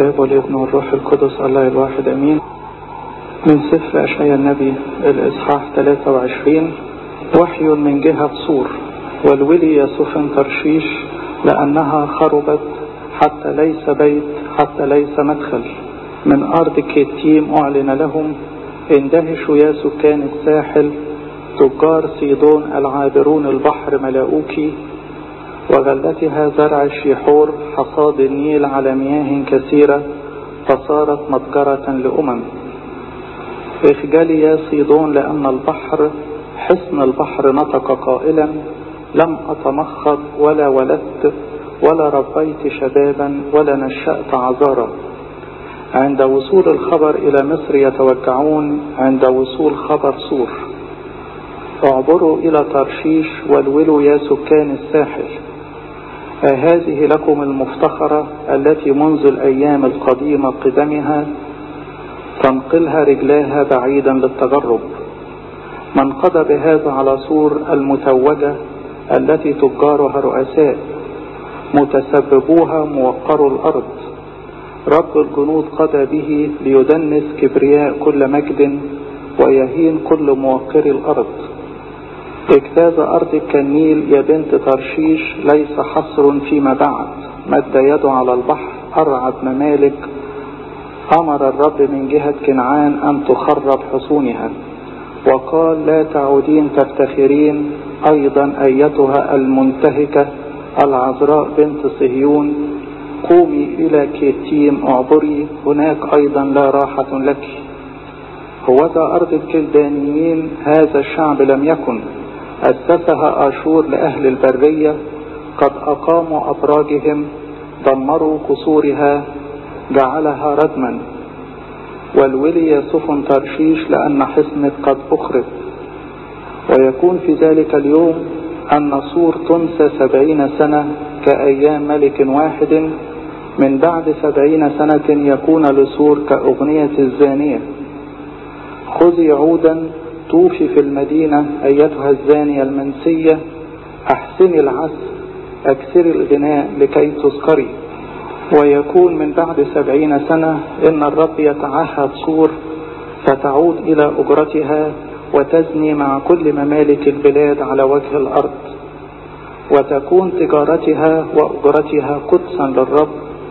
الاب والابن والروح القدس الله الواحد امين من سفر اشعياء النبي الاصحاح 23 وحي من جهة صور والولي يسفن ترشيش لانها خربت حتى ليس بيت حتى ليس مدخل من ارض كيتيم اعلن لهم اندهشوا يا سكان الساحل تجار صيدون العابرون البحر ملاؤوكي وغلتها زرع الشيحور حصاد النيل على مياه كثيرة فصارت متجرة لأمم اخجلي يا صيدون لأن البحر حصن البحر نطق قائلا لم أتمخض ولا ولدت ولا ربيت شبابا ولا نشأت عذارا عند وصول الخبر إلى مصر يتوجعون عند وصول خبر صور اعبروا إلى ترشيش والولوا يا سكان الساحل هذه لكم المفتخرة التي منذ الأيام القديمة قدمها تنقلها رجلاها بعيدا للتجرب من قضى بهذا على سور المتوجة التي تجارها رؤساء متسببوها موقروا الأرض رب الجنود قضى به ليدنس كبرياء كل مجد ويهين كل موقر الأرض اجتاز أرضك كالنيل يا بنت ترشيش ليس حصر فيما بعد مد يده على البحر أرعد ممالك أمر الرب من جهة كنعان أن تخرب حصونها وقال لا تعودين تفتخرين أيضا أيتها المنتهكة العذراء بنت صهيون قومي إلى كيتيم اعبري هناك أيضا لا راحة لك هوذا أرض الكلدانيين هذا الشعب لم يكن أسسها آشور لأهل البرية قد أقاموا أبراجهم دمروا قصورها جعلها ردما والولي سفن ترشيش لأن حصنك قد أخرب ويكون في ذلك اليوم أن صور تنسى سبعين سنة كأيام ملك واحد من بعد سبعين سنة يكون لصور كأغنية الزانية خذي عودا طوفي في المدينة أيتها الزانية المنسية أحسني العسل أكثري الغناء لكي تسكري ويكون من بعد سبعين سنة إن الرب يتعهد صور فتعود إلى أجرتها وتزني مع كل ممالك البلاد على وجه الأرض وتكون تجارتها وأجرتها قدسا للرب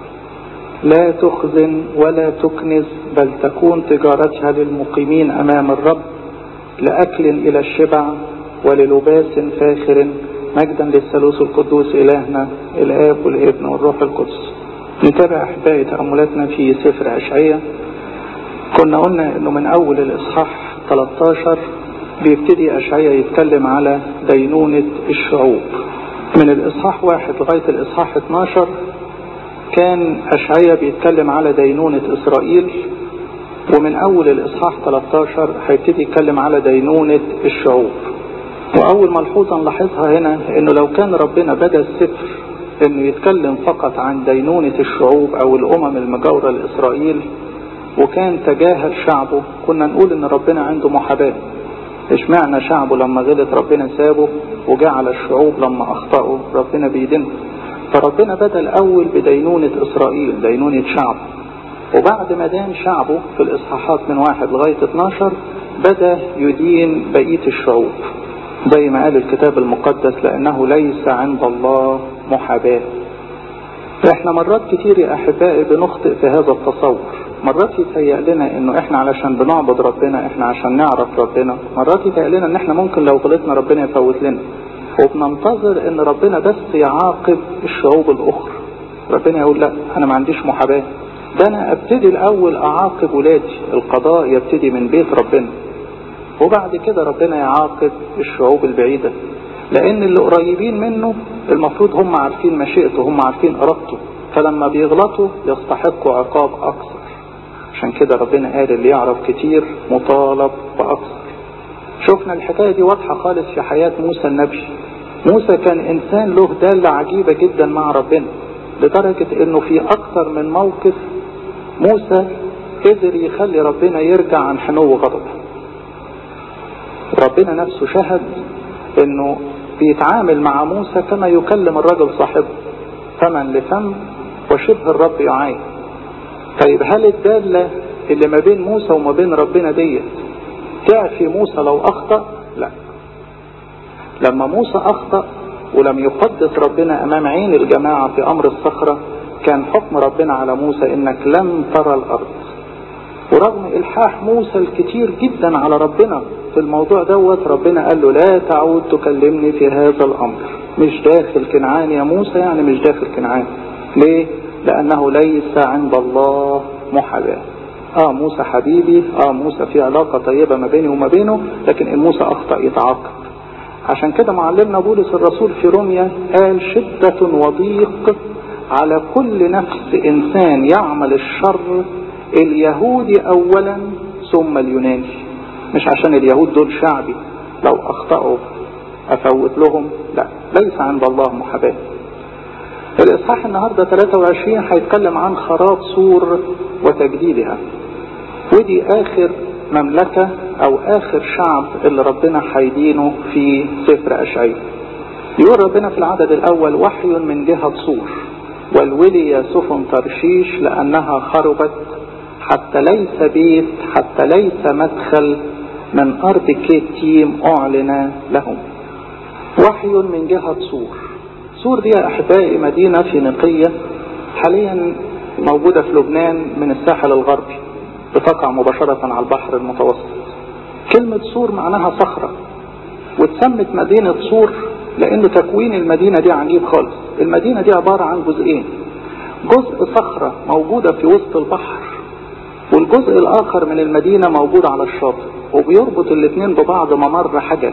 لا تخزن ولا تكنز بل تكون تجارتها للمقيمين أمام الرب لأكل إلى الشبع وللباس فاخر مجدا للثالوث القدوس إلهنا الآب والابن والروح القدس نتابع أحبائي تأملاتنا في سفر أشعية كنا قلنا أنه من أول الإصحاح 13 بيبتدي أشعية يتكلم على دينونة الشعوب من الإصحاح واحد لغاية الإصحاح 12 كان أشعية بيتكلم على دينونة إسرائيل ومن أول الإصحاح 13 هيبتدي يتكلم على دينونة الشعوب وأول ملحوظة نلاحظها هنا إنه لو كان ربنا بدأ السفر إنه يتكلم فقط عن دينونة الشعوب أو الأمم المجاورة لإسرائيل وكان تجاهل شعبه كنا نقول إن ربنا عنده محاباة اشمعنى شعبه لما غلط ربنا سابه وجعل الشعوب لما أخطأوا ربنا بيدنه فربنا بدأ الأول بدينونة إسرائيل دينونة شعب وبعد ما دان شعبه في الإصحاحات من واحد لغاية 12 بدأ يدين بقية الشعوب زي ما قال الكتاب المقدس لأنه ليس عند الله محاباة احنا مرات كتير يا أحبائي بنخطئ في هذا التصور مرات يتهيأ لنا انه احنا علشان بنعبد ربنا احنا عشان نعرف ربنا مرات يتهيأ لنا ان احنا ممكن لو غلطنا ربنا يفوت لنا وبننتظر ان ربنا بس يعاقب الشعوب الاخرى ربنا يقول لا انا ما عنديش محاباه ده انا ابتدي الاول اعاقب ولادي القضاء يبتدي من بيت ربنا وبعد كده ربنا يعاقب الشعوب البعيدة لان اللي قريبين منه المفروض هم عارفين مشيئته هم عارفين ارادته فلما بيغلطوا يستحقوا عقاب اكثر عشان كده ربنا قال اللي يعرف كتير مطالب باكثر شفنا الحكاية دي واضحة خالص في حياة موسى النبي موسى كان انسان له دالة عجيبة جدا مع ربنا لدرجة انه في اكثر من موقف موسى قدر يخلي ربنا يرجع عن حنو غضبه ربنا نفسه شهد انه بيتعامل مع موسى كما يكلم الرجل صاحبه فمن لفم وشبه الرب يعاين طيب هل الدالة اللي ما بين موسى وما بين ربنا ديت تعفي موسى لو أخطأ لا لما موسى أخطأ ولم يقدس ربنا أمام عين الجماعة في أمر الصخرة كان حكم ربنا على موسى إنك لن ترى الأرض ورغم إلحاح موسى الكتير جدا على ربنا في الموضوع دوت ربنا قال له لا تعود تكلمني في هذا الأمر مش داخل كنعان يا موسى يعني مش داخل كنعان ليه؟ لأنه ليس عند الله محاباة اه موسى حبيبي اه موسى في علاقة طيبة ما بيني وما بينه لكن ان موسى اخطأ يتعاقب عشان كده معلمنا بولس الرسول في روميا قال شدة وضيق على كل نفس انسان يعمل الشر اليهودي اولا ثم اليوناني مش عشان اليهود دول شعبي لو اخطأوا افوت لهم لا ليس عند الله محاباة الاصحاح النهاردة 23 هيتكلم عن خراب سور وتجديدها ودي اخر مملكة او اخر شعب اللي ربنا هيدينه في سفر اشعياء يقول ربنا في العدد الاول وحي من جهة صور والولي سفن ترشيش لانها خربت حتى ليس بيت حتى ليس مدخل من ارض كيتيم اعلن لهم وحي من جهة صور صور دي يا احبائي مدينة فينيقية حاليا موجودة في لبنان من الساحل الغربي بتقع مباشرة على البحر المتوسط كلمة صور معناها صخرة واتسمت مدينة صور لأن تكوين المدينة دي عجيب خالص المدينة دي عبارة عن جزئين جزء صخرة موجودة في وسط البحر والجزء الآخر من المدينة موجود على الشاطئ وبيربط الاثنين ببعض ممر حجري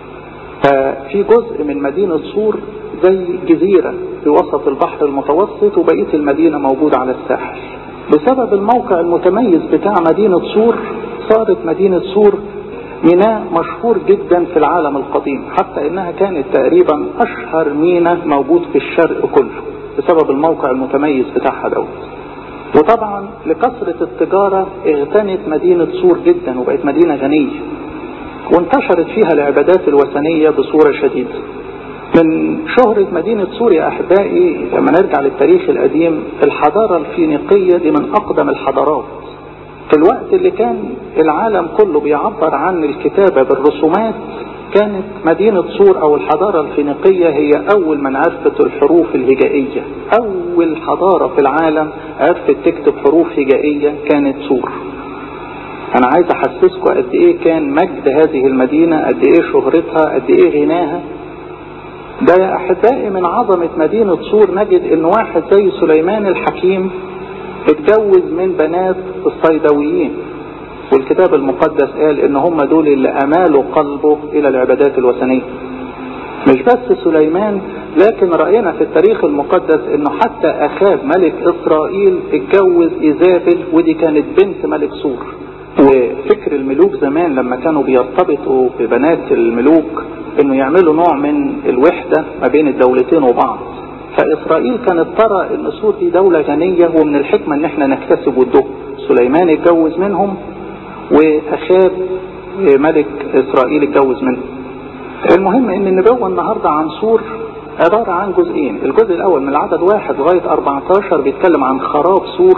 ففي جزء من مدينة صور زي جزيرة في وسط البحر المتوسط وبقية المدينة موجودة على الساحل بسبب الموقع المتميز بتاع مدينة صور صارت مدينة صور ميناء مشهور جدا في العالم القديم حتى انها كانت تقريبا اشهر ميناء موجود في الشرق كله بسبب الموقع المتميز بتاعها دوت وطبعا لكثرة التجارة اغتنت مدينة صور جدا وبقت مدينة غنية وانتشرت فيها العبادات الوثنية بصورة شديدة من شهرة مدينة سوريا أحبائي لما نرجع للتاريخ القديم الحضارة الفينيقية دي من أقدم الحضارات في الوقت اللي كان العالم كله بيعبر عن الكتابة بالرسومات كانت مدينة صور أو الحضارة الفينيقية هي أول من عرفت الحروف الهجائية أول حضارة في العالم عرفت تكتب حروف هجائية كانت صور أنا عايز أحسسكم قد إيه كان مجد هذه المدينة قد إيه شهرتها قد إيه غناها ده يا أحبائي من عظمة مدينة صور نجد إن واحد زي سليمان الحكيم اتجوز من بنات الصيدويين والكتاب المقدس قال إن هم دول اللي أمالوا قلبه إلى العبادات الوثنية مش بس سليمان لكن رأينا في التاريخ المقدس إنه حتى أخاب ملك إسرائيل اتجوز إيزابل ودي كانت بنت ملك صور وفكر الملوك زمان لما كانوا بيرتبطوا ببنات الملوك انه يعملوا نوع من الوحدة ما بين الدولتين وبعض فاسرائيل كانت ترى ان سور دي دولة غنية ومن الحكمة ان احنا نكتسب وده سليمان اتجوز منهم واخاب ملك اسرائيل اتجوز منهم المهم ان النبوة النهاردة عن سور عبارة عن جزئين الجزء الاول من العدد واحد لغاية 14 بيتكلم عن خراب سور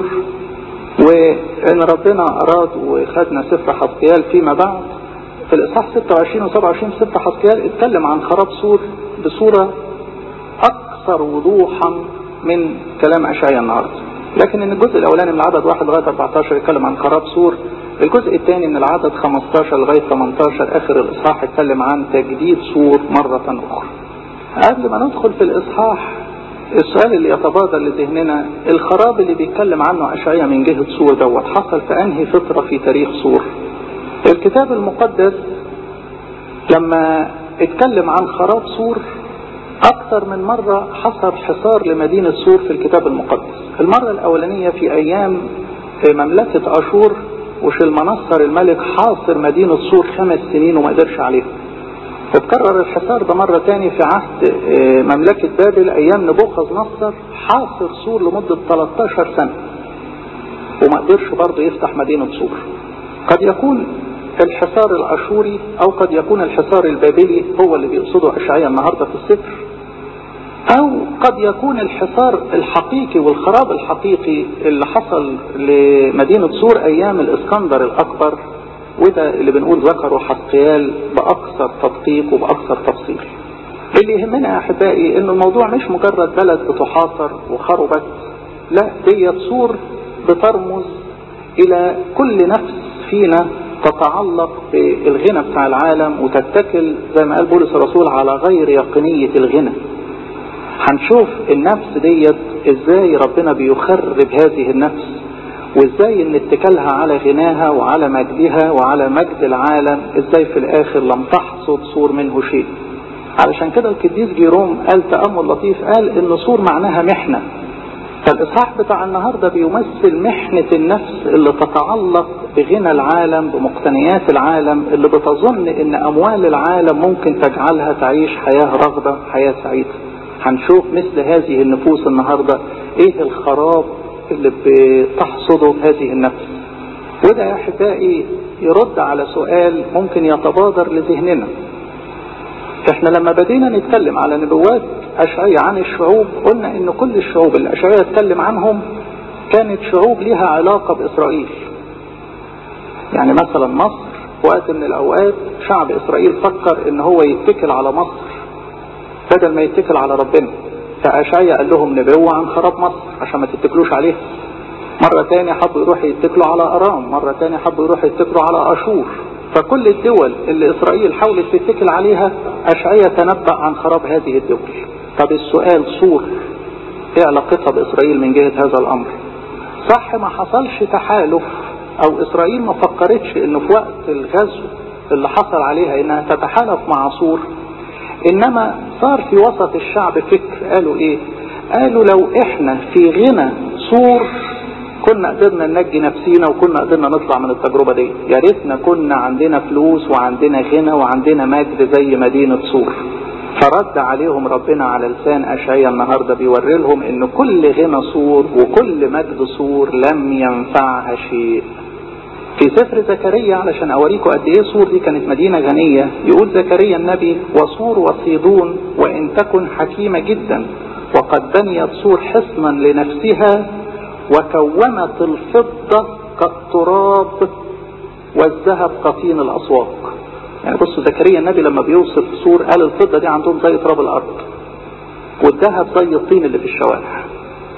وان ربنا اراد وخدنا سفر حسقيال فيما بعد في الاصحاح 26 و 27 في سفر حسقيال اتكلم عن خراب سور بصوره اكثر وضوحا من كلام اشعياء النهارده لكن ان الجزء الاولاني من العدد 1 لغايه 14 يتكلم عن خراب سور الجزء الثاني من العدد 15 لغايه 18 اخر الاصحاح يتكلم عن تجديد سور مره اخرى قبل ما ندخل في الاصحاح السؤال اللي يتبادر لذهننا الخراب اللي بيتكلم عنه أشعية من جهة سور دوت حصل في أنهي فترة في تاريخ سور الكتاب المقدس لما اتكلم عن خراب سور أكثر من مرة حصر حصار لمدينة سور في الكتاب المقدس المرة الأولانية في أيام مملكة أشور وشلمنصر الملك حاصر مدينة سور خمس سنين وما قدرش عليها اتكرر الحصار ده مرة تاني في عهد مملكة بابل أيام نبوخذ نصر حاصر سور لمدة 13 سنة وما قدرش برضه يفتح مدينة سور قد يكون الحصار الأشوري أو قد يكون الحصار البابلي هو اللي بيقصده أشعياء النهاردة في السفر أو قد يكون الحصار الحقيقي والخراب الحقيقي اللي حصل لمدينة سور أيام الإسكندر الأكبر وده اللي بنقول ذكره حسقيال بأكثر تدقيق وبأكثر تفصيل اللي يهمنا يا أحبائي إن الموضوع مش مجرد بلد بتحاصر وخربت لا دي سور بترمز إلى كل نفس فينا تتعلق بالغنى بتاع العالم وتتكل زي ما قال بولس الرسول على غير يقينية الغنى هنشوف النفس ديت ازاي ربنا بيخرب هذه النفس وازاي ان اتكالها على غناها وعلى مجدها وعلى مجد العالم ازاي في الاخر لم تحصد صور منه شيء علشان كده القديس جيروم قال تأمل لطيف قال ان صور معناها محنة فالاصحاح بتاع النهاردة بيمثل محنة النفس اللي تتعلق بغنى العالم بمقتنيات العالم اللي بتظن ان اموال العالم ممكن تجعلها تعيش حياة رغدة حياة سعيدة هنشوف مثل هذه النفوس النهاردة ايه الخراب اللي بتحصده هذه النفس وده يا احبائي يرد على سؤال ممكن يتبادر لذهننا احنا لما بدينا نتكلم على نبوات اشعية عن الشعوب قلنا ان كل الشعوب اللي اشعية اتكلم عنهم كانت شعوب لها علاقة باسرائيل يعني مثلا مصر وقت من الاوقات شعب اسرائيل فكر ان هو يتكل على مصر بدل ما يتكل على ربنا فأشعيا قال لهم نبوة عن خراب مصر عشان ما تتكلوش عليه مرة تانية حبوا يروحوا يتكلوا على أرام مرة تانية حبوا يروحوا يتكلوا على أشور فكل الدول اللي إسرائيل حاولت تتكل عليها أشعيا تنبأ عن خراب هذه الدول طب السؤال صور ايه علاقتها بإسرائيل من جهة هذا الأمر صح ما حصلش تحالف أو إسرائيل ما فكرتش إنه في وقت الغزو اللي حصل عليها إنها تتحالف مع صور انما صار في وسط الشعب فكر قالوا ايه قالوا لو احنا في غنى سور كنا قدرنا ننجي نفسينا وكنا قدرنا نطلع من التجربة دي يا ريتنا كنا عندنا فلوس وعندنا غنى وعندنا مجد زي مدينة سور فرد عليهم ربنا على لسان أشعيا النهاردة بيوري لهم ان كل غنى سور وكل مجد سور لم ينفعها شيء في سفر زكريا علشان اوريكم قد ايه صور دي كانت مدينة غنية يقول زكريا النبي وصور وصيدون وان تكن حكيمة جدا وقد بنيت صور حصنا لنفسها وكومت الفضة كالتراب والذهب كطين الاسواق يعني بصوا زكريا النبي لما بيوصف صور قال الفضة دي عندهم زي تراب الارض والذهب زي الطين اللي في الشوارع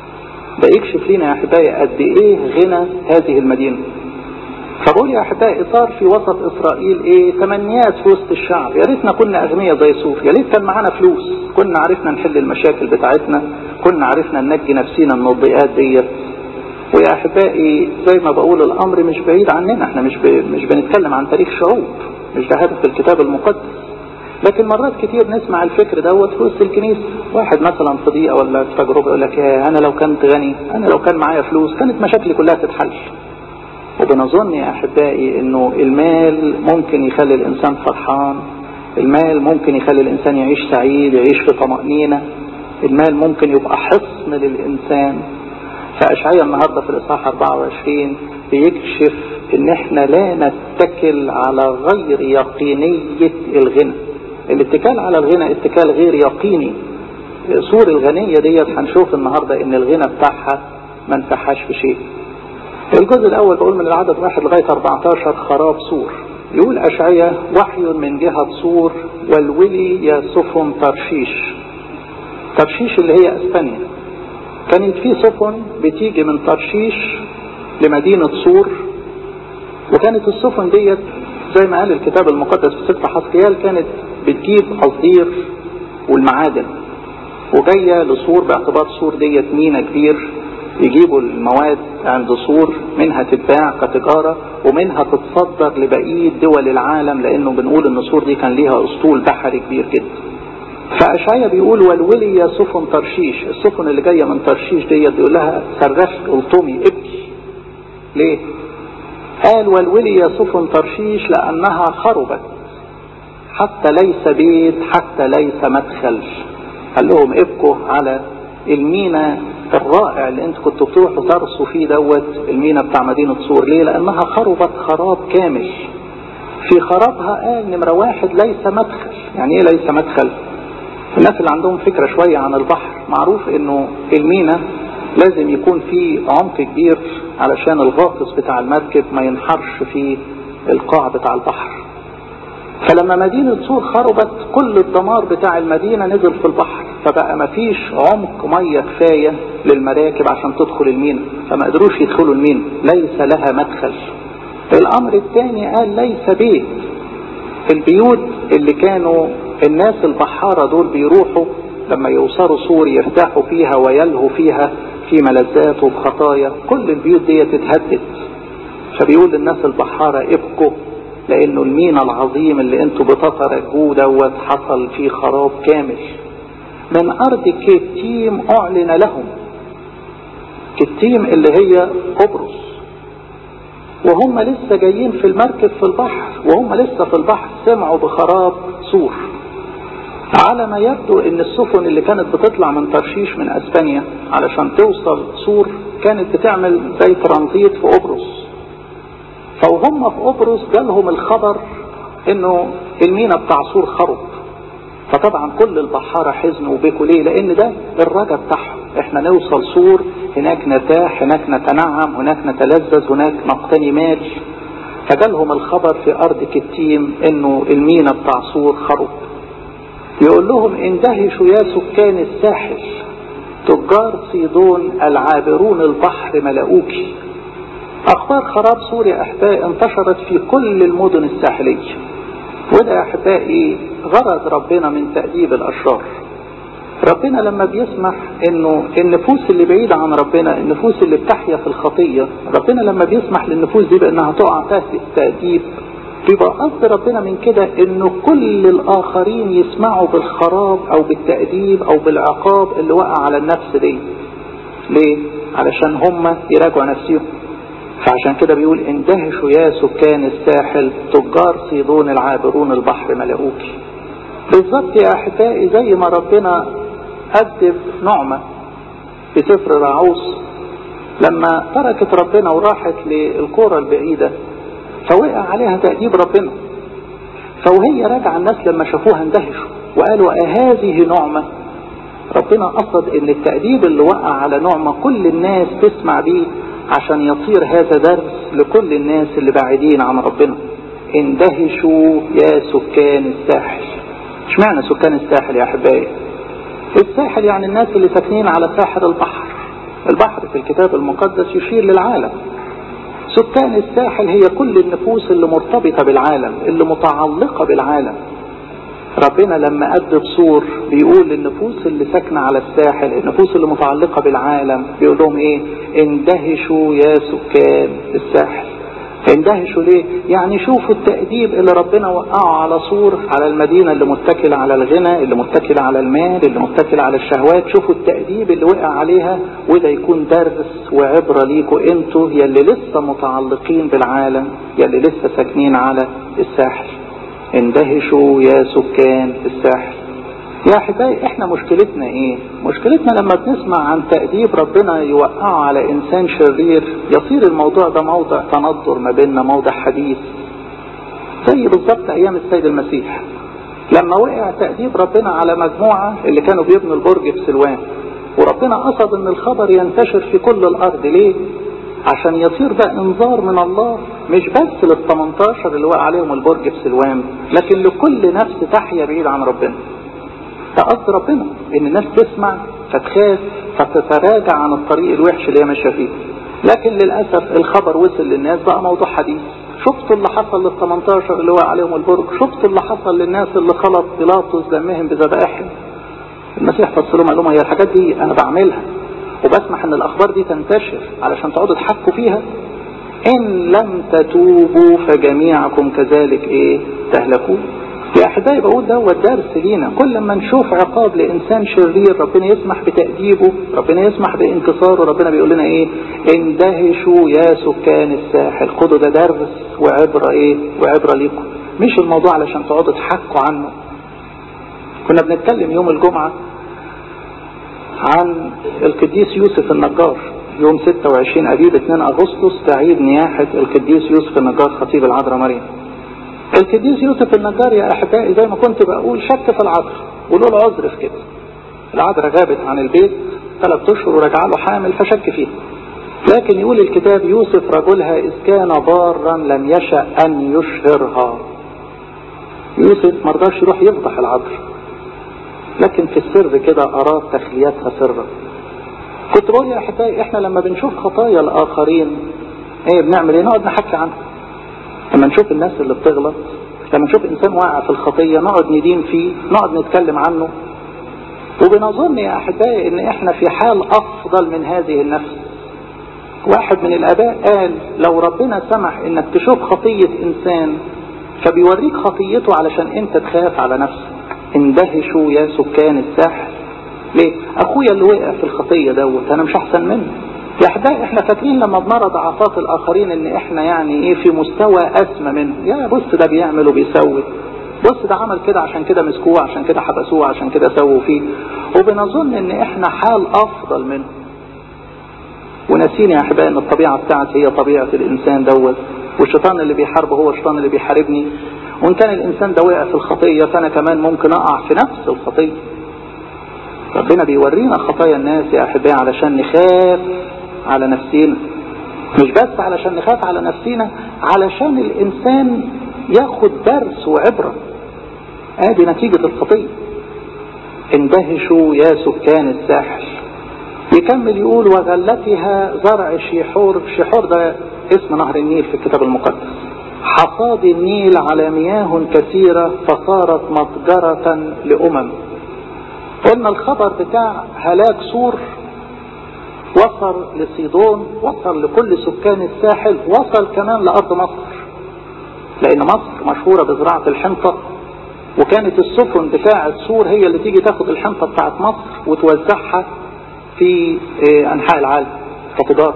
ده يكشف لنا يا احبائي قد ايه غنى هذه المدينه فبقول يا احبائي صار في وسط اسرائيل ايه تمنيات في وسط الشعب يا ريتنا كنا اغنياء زي سوف يا ريت كان معانا فلوس كنا عرفنا نحل المشاكل بتاعتنا كنا عرفنا ننجي نفسينا من الضيقات ديت ويا احبائي زي ما بقول الامر مش بعيد عننا احنا مش ب... مش بنتكلم عن تاريخ شعوب مش ده هدف الكتاب المقدس لكن مرات كتير نسمع الفكر دوت في وسط الكنيسه واحد مثلا في ضيقه ولا في تجربه يقول لك يا انا لو كنت غني انا لو كان معايا فلوس كانت مشاكلي كلها تتحل وبنظن يا احبائي انه المال ممكن يخلي الانسان فرحان المال ممكن يخلي الانسان يعيش سعيد يعيش في طمأنينة المال ممكن يبقى حصن للانسان فاشعيا النهارده في الاصحاح 24 بيكشف ان احنا لا نتكل على غير يقينية الغنى الاتكال على الغنى اتكال غير يقيني صور الغنية ديت هنشوف النهاردة ان الغنى بتاعها ما انفعهاش في شيء الجزء الاول بقول من العدد واحد لغاية 14 خراب سور يقول اشعيا وحي من جهة سور والولي يا سفن ترشيش ترشيش اللي هي اسبانيا كانت في سفن بتيجي من ترشيش لمدينة سور وكانت السفن ديت زي ما قال الكتاب المقدس في سفر حسقيال كانت بتجيب قصدير والمعادن وجاية لصور باعتبار صور ديت مينا كبير يجيبوا المواد عند صور منها تتباع كتجارة ومنها تتصدر لبقية دول العالم لانه بنقول ان صور دي كان ليها اسطول بحري كبير جدا فاشعيا بيقول والولي يا سفن ترشيش السفن اللي جايه من ترشيش ديت بيقول لها صرخي قلطمي ابكي ليه قال والولي يا سفن ترشيش لانها خربت حتى ليس بيت حتى ليس مدخل قال لهم ابكوا على المينا الرائع اللي انتوا كنتوا بتروحوا ترسوا فيه دوت المينا بتاع مدينة صور ليه لانها خربت خراب كامل في خرابها قال نمرة واحد ليس مدخل يعني ايه ليس مدخل الناس اللي عندهم فكرة شوية عن البحر معروف انه المينا لازم يكون في عمق كبير علشان الغاطس بتاع المركب ما ينحرش في القاع بتاع البحر فلما مدينة سور خربت كل الدمار بتاع المدينة نزل في البحر فبقى ما فيش عمق مية كفاية للمراكب عشان تدخل المينا فما قدروش يدخلوا المينا ليس لها مدخل الامر الثاني قال ليس بيت البيوت اللي كانوا الناس البحارة دول بيروحوا لما يوصلوا سور يرتاحوا فيها ويلهوا فيها في ملذات وخطايا كل البيوت دي تتهدد فبيقول للناس البحارة ابكوا لانه المينا العظيم اللي انتوا بتترجوه دوت حصل فيه خراب كامل من ارض كتيم اعلن لهم كتيم اللي هي قبرص وهم لسه جايين في المركب في البحر وهم لسه في البحر سمعوا بخراب سور على ما يبدو ان السفن اللي كانت بتطلع من ترشيش من اسبانيا علشان توصل سور كانت بتعمل زي ترانزيت في قبرص فوهم في قبرص جالهم الخبر انه المينا بتاع سور خرب فطبعا كل البحارة حزنوا وبكوا ليه لان ده الرجا بتاعهم احنا نوصل سور هناك نرتاح هناك نتنعم هناك نتلذذ هناك نقتني مال فجالهم الخبر في ارض كتيم انه المينا بتاع سور خرب يقول لهم اندهشوا يا سكان الساحل تجار صيدون العابرون البحر ملؤوكي اخبار خراب سوريا احبائي انتشرت في كل المدن الساحليه وده يا احبائي غرض ربنا من تأديب الاشرار ربنا لما بيسمح انه النفوس اللي بعيدة عن ربنا النفوس اللي بتحيا في الخطية ربنا لما بيسمح للنفوس دي بانها تقع تحت التأديب بيبقى قصد ربنا من كده انه كل الاخرين يسمعوا بالخراب او بالتأديب او بالعقاب اللي وقع على النفس دي ليه علشان هم يراجعوا نفسهم فعشان كده بيقول اندهشوا يا سكان الساحل تجار صيدون العابرون البحر ملؤوكي بالظبط يا احبائي زي ما ربنا أدب نعمة في سفر راعوس لما تركت ربنا وراحت للقرى البعيدة فوقع عليها تأديب ربنا فوهي راجعة الناس لما شافوها اندهشوا وقالوا أهذه نعمة ربنا قصد ان التأديب اللي وقع على نعمة كل الناس تسمع بيه عشان يصير هذا درس لكل الناس اللي بعيدين عن ربنا اندهشوا يا سكان الساحل اشمعنى سكان الساحل يا احبائي الساحل يعني الناس اللي ساكنين على ساحل البحر البحر في الكتاب المقدس يشير للعالم سكان الساحل هي كل النفوس اللي مرتبطة بالعالم اللي متعلقة بالعالم ربنا لما أدب صور بيقول للنفوس اللي ساكنة على الساحل النفوس اللي متعلقة بالعالم بيقول لهم ايه اندهشوا يا سكان الساحل اندهشوا ليه يعني شوفوا التأديب اللي ربنا وقعه على صور على المدينة اللي متكلة على الغنى اللي متكلة على المال اللي متكلة على الشهوات شوفوا التأديب اللي وقع عليها وده يكون درس وعبرة ليكوا انتوا يلي لسه متعلقين بالعالم يلي لسه ساكنين على الساحل اندهشوا يا سكان الساحل يا احبائي احنا مشكلتنا ايه مشكلتنا لما بنسمع عن تأديب ربنا يوقعه على انسان شرير يصير الموضوع ده موضع تنظر ما بيننا موضع حديث زي بالظبط ايام السيد المسيح لما وقع تأديب ربنا على مجموعة اللي كانوا بيبنوا البرج في سلوان وربنا قصد ان الخبر ينتشر في كل الارض ليه عشان يصير ده انذار من الله مش بس لل 18 اللي وقع عليهم البرج في سلوان لكن لكل نفس تحيا بعيد عن ربنا ده قصد ربنا ان الناس تسمع فتخاف فتتراجع عن الطريق الوحش اللي هي ماشيه فيه لكن للاسف الخبر وصل للناس بقى موضوع حديث شفتوا اللي حصل لل 18 اللي وقع عليهم البرج شفتوا اللي حصل للناس اللي خلط بيلاطس دمهم بذبائحهم المسيح فصل لهم قال لهم هي الحاجات دي انا بعملها وبسمح ان الاخبار دي تنتشر علشان تقعدوا تحكوا فيها ان لم تتوبوا فجميعكم كذلك ايه تهلكون يا احبائي بقول ده هو الدرس لينا كل ما نشوف عقاب لانسان شرير ربنا يسمح بتأديبه ربنا يسمح بانتصاره ربنا بيقول لنا ايه اندهشوا يا سكان الساحل خدوا ده درس وعبرة ايه وعبرة ليكم مش الموضوع علشان تقعدوا تحكوا عنه كنا بنتكلم يوم الجمعة عن القديس يوسف النجار يوم 26 أبيب 2 أغسطس تعيد نياحة القديس يوسف النجار خطيب العذراء مريم القديس يوسف النجار يا أحبائي زي ما كنت بقول شك في العذراء وله العذر في كده العذراء غابت عن البيت ثلاث اشهر ورجع له حامل فشك فيها لكن يقول الكتاب يوسف رجلها إذ كان بارا لم يشأ أن يشهرها يوسف مرضاش يروح يفضح العذراء لكن في السر كده أراد تخليتها سرا كنت بقول يا أحبائي إحنا لما بنشوف خطايا الآخرين إيه بنعمل إيه نقعد نحكي عنها لما نشوف الناس اللي بتغلط لما نشوف إنسان واقع في الخطية نقعد ندين فيه نقعد نتكلم عنه وبنظن يا أحبائي إن إحنا في حال أفضل من هذه النفس واحد من الآباء قال لو ربنا سمح إنك تشوف خطية إنسان فبيوريك خطيته علشان أنت تخاف على نفسك اندهشوا يا سكان الساحل ليه؟ أخويا اللي وقع في الخطية دوت أنا مش أحسن منه يا أحبائي إحنا فاكرين لما بنرى ضعفات الآخرين إن إحنا يعني إيه في مستوى أسمى منه يا بص ده بيعمل وبيسوي بص ده عمل كده عشان كده مسكوه عشان كده حبسوه عشان كده سووا فيه وبنظن ان احنا حال افضل منه ونسيني يا احبائي ان الطبيعه بتاعتي هي طبيعه الانسان دوت والشيطان اللي بيحاربه هو الشيطان اللي بيحاربني وان كان الانسان ده وقع في الخطيه فانا كمان ممكن اقع في نفس الخطيه ربنا بيورينا خطايا الناس يا احبائي علشان نخاف على نفسينا مش بس علشان نخاف على نفسينا علشان الانسان ياخد درس وعبرة ادي نتيجة الخطية اندهشوا يا سكان الساحل يكمل يقول وغلتها زرع شيحور شيحور ده اسم نهر النيل في الكتاب المقدس حصاد النيل على مياه كثيرة فصارت متجرة لأمم قلنا الخبر بتاع هلاك سور وصل لصيدون وصل لكل سكان الساحل وصل كمان لأرض مصر لأن مصر مشهورة بزراعة الحنطة وكانت السفن بتاعة سور هي اللي تيجي تاخد الحنطة بتاعة مصر وتوزعها في أنحاء العالم كتجارة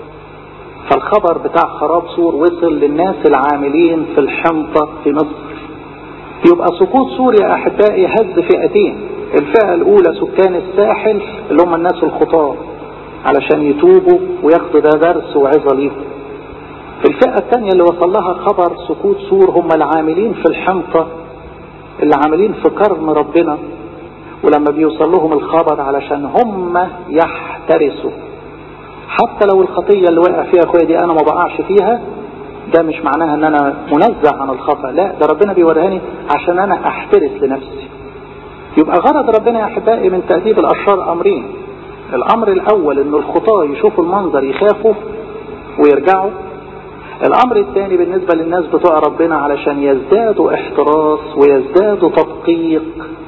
فالخبر بتاع خراب سور وصل للناس العاملين في الحنطة في مصر يبقى سقوط سور يا أحبائي هز فئتين الفئة الأولى سكان الساحل اللي هم الناس الخطاة علشان يتوبوا وياخدوا ده درس وعظة ليهم الفئة الثانية اللي وصل لها خبر سقوط سور هم العاملين في الحنطة اللي عاملين في كرم ربنا ولما بيوصل لهم الخبر علشان هم يحترسوا حتى لو الخطية اللي وقع فيها اخويا دي انا ما بقعش فيها ده مش معناها ان انا منزه عن الخطأ لا ده ربنا بيوريهاني عشان انا احترس لنفسي يبقى غرض ربنا يا احبائي من تأديب الاشرار امرين الامر الاول ان الخطاة يشوفوا المنظر يخافوا ويرجعوا الامر الثاني بالنسبة للناس بتوع ربنا علشان يزدادوا احتراس ويزدادوا تدقيق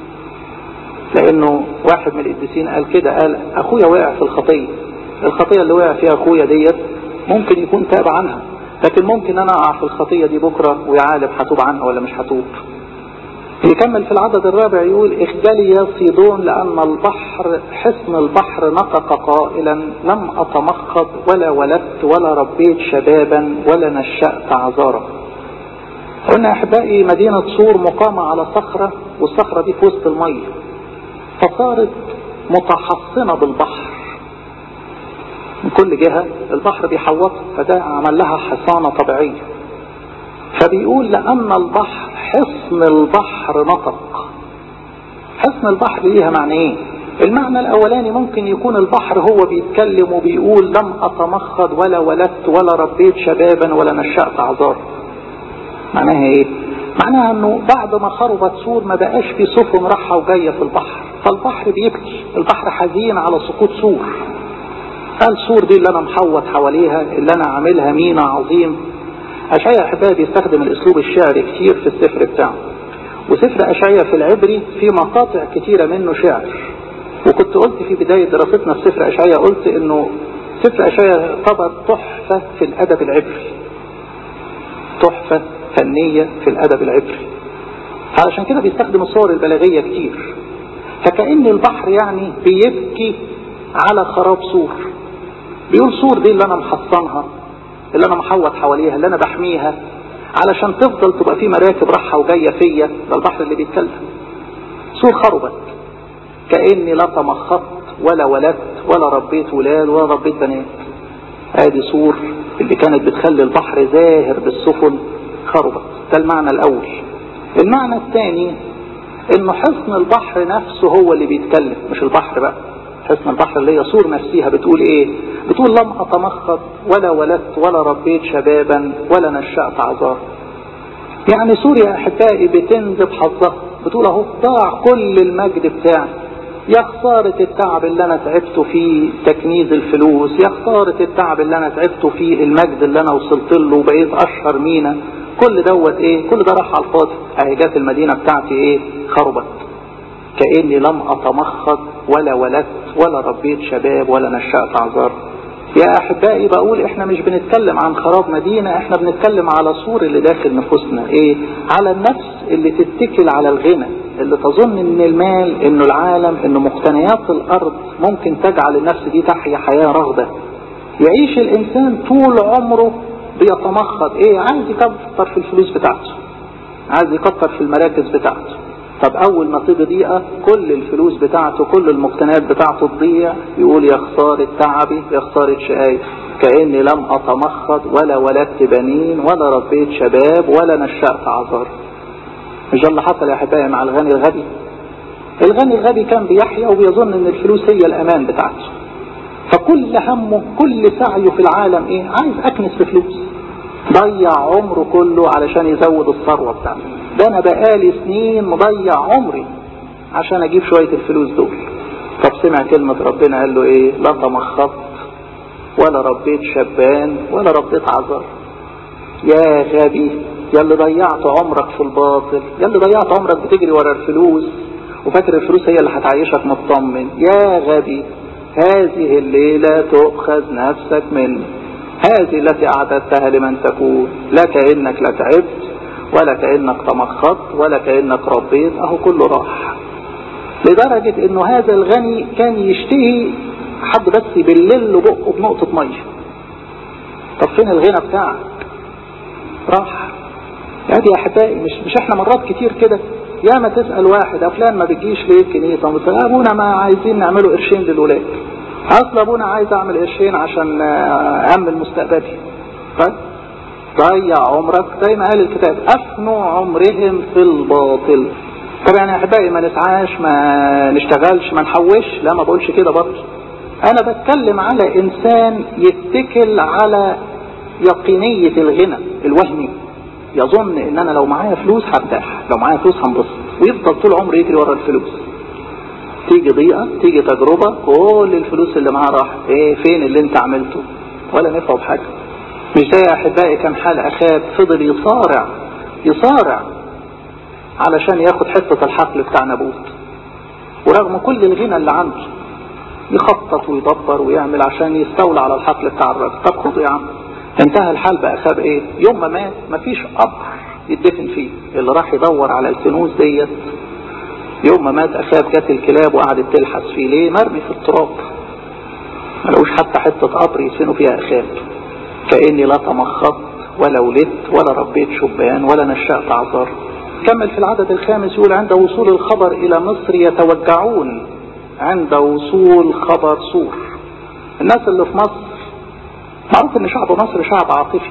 لانه واحد من القديسين قال كده قال اخويا وقع في الخطية الخطية اللي وقع فيها اخويا ديت ممكن يكون تاب عنها لكن ممكن انا اقع في الخطية دي بكرة ويعالب هتوب عنها ولا مش هتوب يكمل في العدد الرابع يقول اخجلي يا صيدون لان البحر حصن البحر نطق قائلا لم اتمخض ولا ولدت ولا ربيت شبابا ولا نشأت عذارا قلنا احبائي مدينة صور مقامة على صخرة والصخرة دي في وسط المية فصارت متحصنة بالبحر من كل جهة البحر بيحوطها فده عمل لها حصانة طبيعية فبيقول لأن البحر حصن البحر نطق حصن البحر ليها معنى ايه المعنى الاولاني ممكن يكون البحر هو بيتكلم وبيقول لم اتمخض ولا ولدت ولا ربيت شبابا ولا نشأت عذار معناها ايه معناها انه بعد ما خربت سور ما بقاش في سفن راحة وجاية في البحر فالبحر بيبكي البحر حزين على سقوط سور قال سور دي اللي انا محوط حواليها اللي انا عاملها مينا عظيم أشعيا أحبابي بيستخدم الأسلوب الشعري كتير في السفر بتاعه وسفر أشعيا في العبري في مقاطع كتيرة منه شعر وكنت قلت في بداية دراستنا في سفر أشعيا قلت إنه سفر أشعيا يعتبر تحفة في الأدب العبري تحفة فنية في الأدب العبري علشان كده بيستخدم الصور البلاغية كتير فكأن البحر يعني بيبكي على خراب سور بيقول سور دي اللي أنا محصنها اللي انا محوط حواليها اللي انا بحميها علشان تفضل تبقى في مراكب راحة وجاية فيا ده البحر اللي بيتكلم سور خربت كأني لا تمخضت ولا ولدت ولا ربيت ولاد ولا ربيت بنات ادي سور اللي كانت بتخلي البحر زاهر بالسفن خربت ده المعنى الاول المعنى الثاني انه حصن البحر نفسه هو اللي بيتكلم مش البحر بقى حصن البحر اللي هي صور نفسها بتقول ايه بتقول لم اتمخض ولا ولدت ولا ربيت شبابا ولا نشأت عذار يعني سوريا احبائي بتنذب حظها بتقول اهو ضاع كل المجد بتاعي يا خسارة التعب اللي انا تعبته فيه تكنيز الفلوس يا خسارة التعب اللي انا تعبته فيه المجد اللي انا وصلت له وبقيت اشهر مينا كل دوت ايه كل ده راح على الفاضي اهي جت المدينة بتاعتي ايه خربت كأني لم اتمخض ولا ولدت ولا ربيت شباب ولا نشأت اعذار يا احبائي بقول احنا مش بنتكلم عن خراب مدينة احنا بنتكلم على صور اللي داخل نفوسنا ايه على النفس اللي تتكل على الغنى اللي تظن ان المال انه العالم انه مقتنيات الارض ممكن تجعل النفس دي تحيا حياة رغدة يعيش الانسان طول عمره بيتمخض ايه عايز يكتر في الفلوس بتاعته عايز يكتر في المراكز بتاعته طب اول ما تيجي ضيقه كل الفلوس بتاعته كل المقتنيات بتاعته تضيع يقول يا خساره تعبي يا خساره شقاي كاني لم اتمخض ولا ولدت بنين ولا ربيت شباب ولا نشأت عذار مش ده اللي حصل يا احبائي مع الغني الغبي الغني الغبي كان بيحيا وبيظن ان الفلوس هي الامان بتاعته فكل همه كل سعيه في العالم ايه عايز اكنس في فلوس ضيع عمره كله علشان يزود الثروه بتاعته ده انا بقالي سنين مضيع عمري عشان اجيب شويه الفلوس دول طب سمع كلمه ربنا قال له ايه لا تمخضت ولا ربيت شبان ولا ربيت عذر يا غبي يا اللي ضيعت عمرك في الباطل يا اللي ضيعت عمرك بتجري ورا الفلوس وفاكر الفلوس هي اللي هتعيشك مطمن يا غبي هذه الليلة تؤخذ نفسك مني هذه التي أعددتها لمن تكون لا كأنك لا تعبت ولا كأنك تمخضت ولا كأنك ربيت أهو كله راح لدرجة انه هذا الغني كان يشتهي حد بس يبلل له بقه بنقطة مية طب فين الغنى بتاعك راح ادي يا احبائي مش مش احنا مرات كتير كده يا ما تسأل واحد افلان ما بتجيش ليه الكنيسة مثلا ابونا ما عايزين نعمله قرشين للولاد اصل ابونا عايز اعمل قرشين عشان امن مستقبلي طيب ضيع عمرك زي ما قال الكتاب افنوا عمرهم في الباطل طب يعني يا احبائي ما نسعاش ما نشتغلش ما نحوش لا ما بقولش كده برضه انا بتكلم على انسان يتكل على يقينية الغنى الوهمي يظن ان انا لو معايا فلوس هرتاح لو معايا فلوس هنبسط ويفضل طول عمره يجري ورا الفلوس تيجي ضيقة تيجي تجربة كل الفلوس اللي معاه راح ايه فين اللي انت عملته ولا نفعه بحاجة مش زي احبائي كان حال اخاب فضل يصارع يصارع علشان ياخد حصة الحقل بتاع نابوت ورغم كل الغنى اللي عنده يخطط ويدبر ويعمل عشان يستولى على الحقل بتاع الراجل طب خده يا عم انتهى الحال بأخاب ايه يوم ما مات مفيش قبر يدفن فيه اللي راح يدور على الكنوز ديت يوم ما مات أخاب جت الكلاب وقعدت تلحس فيه ليه مرمي في التراب ما لقوش حتى حتة قبر يدفنوا فيها أخاب كأني لا تمخضت ولا ولدت ولا ربيت شبان ولا نشأت عذار كمل في العدد الخامس يقول عند وصول الخبر إلى مصر يتوجعون عند وصول خبر سور الناس اللي في مصر معروف ان شعب مصر شعب عاطفي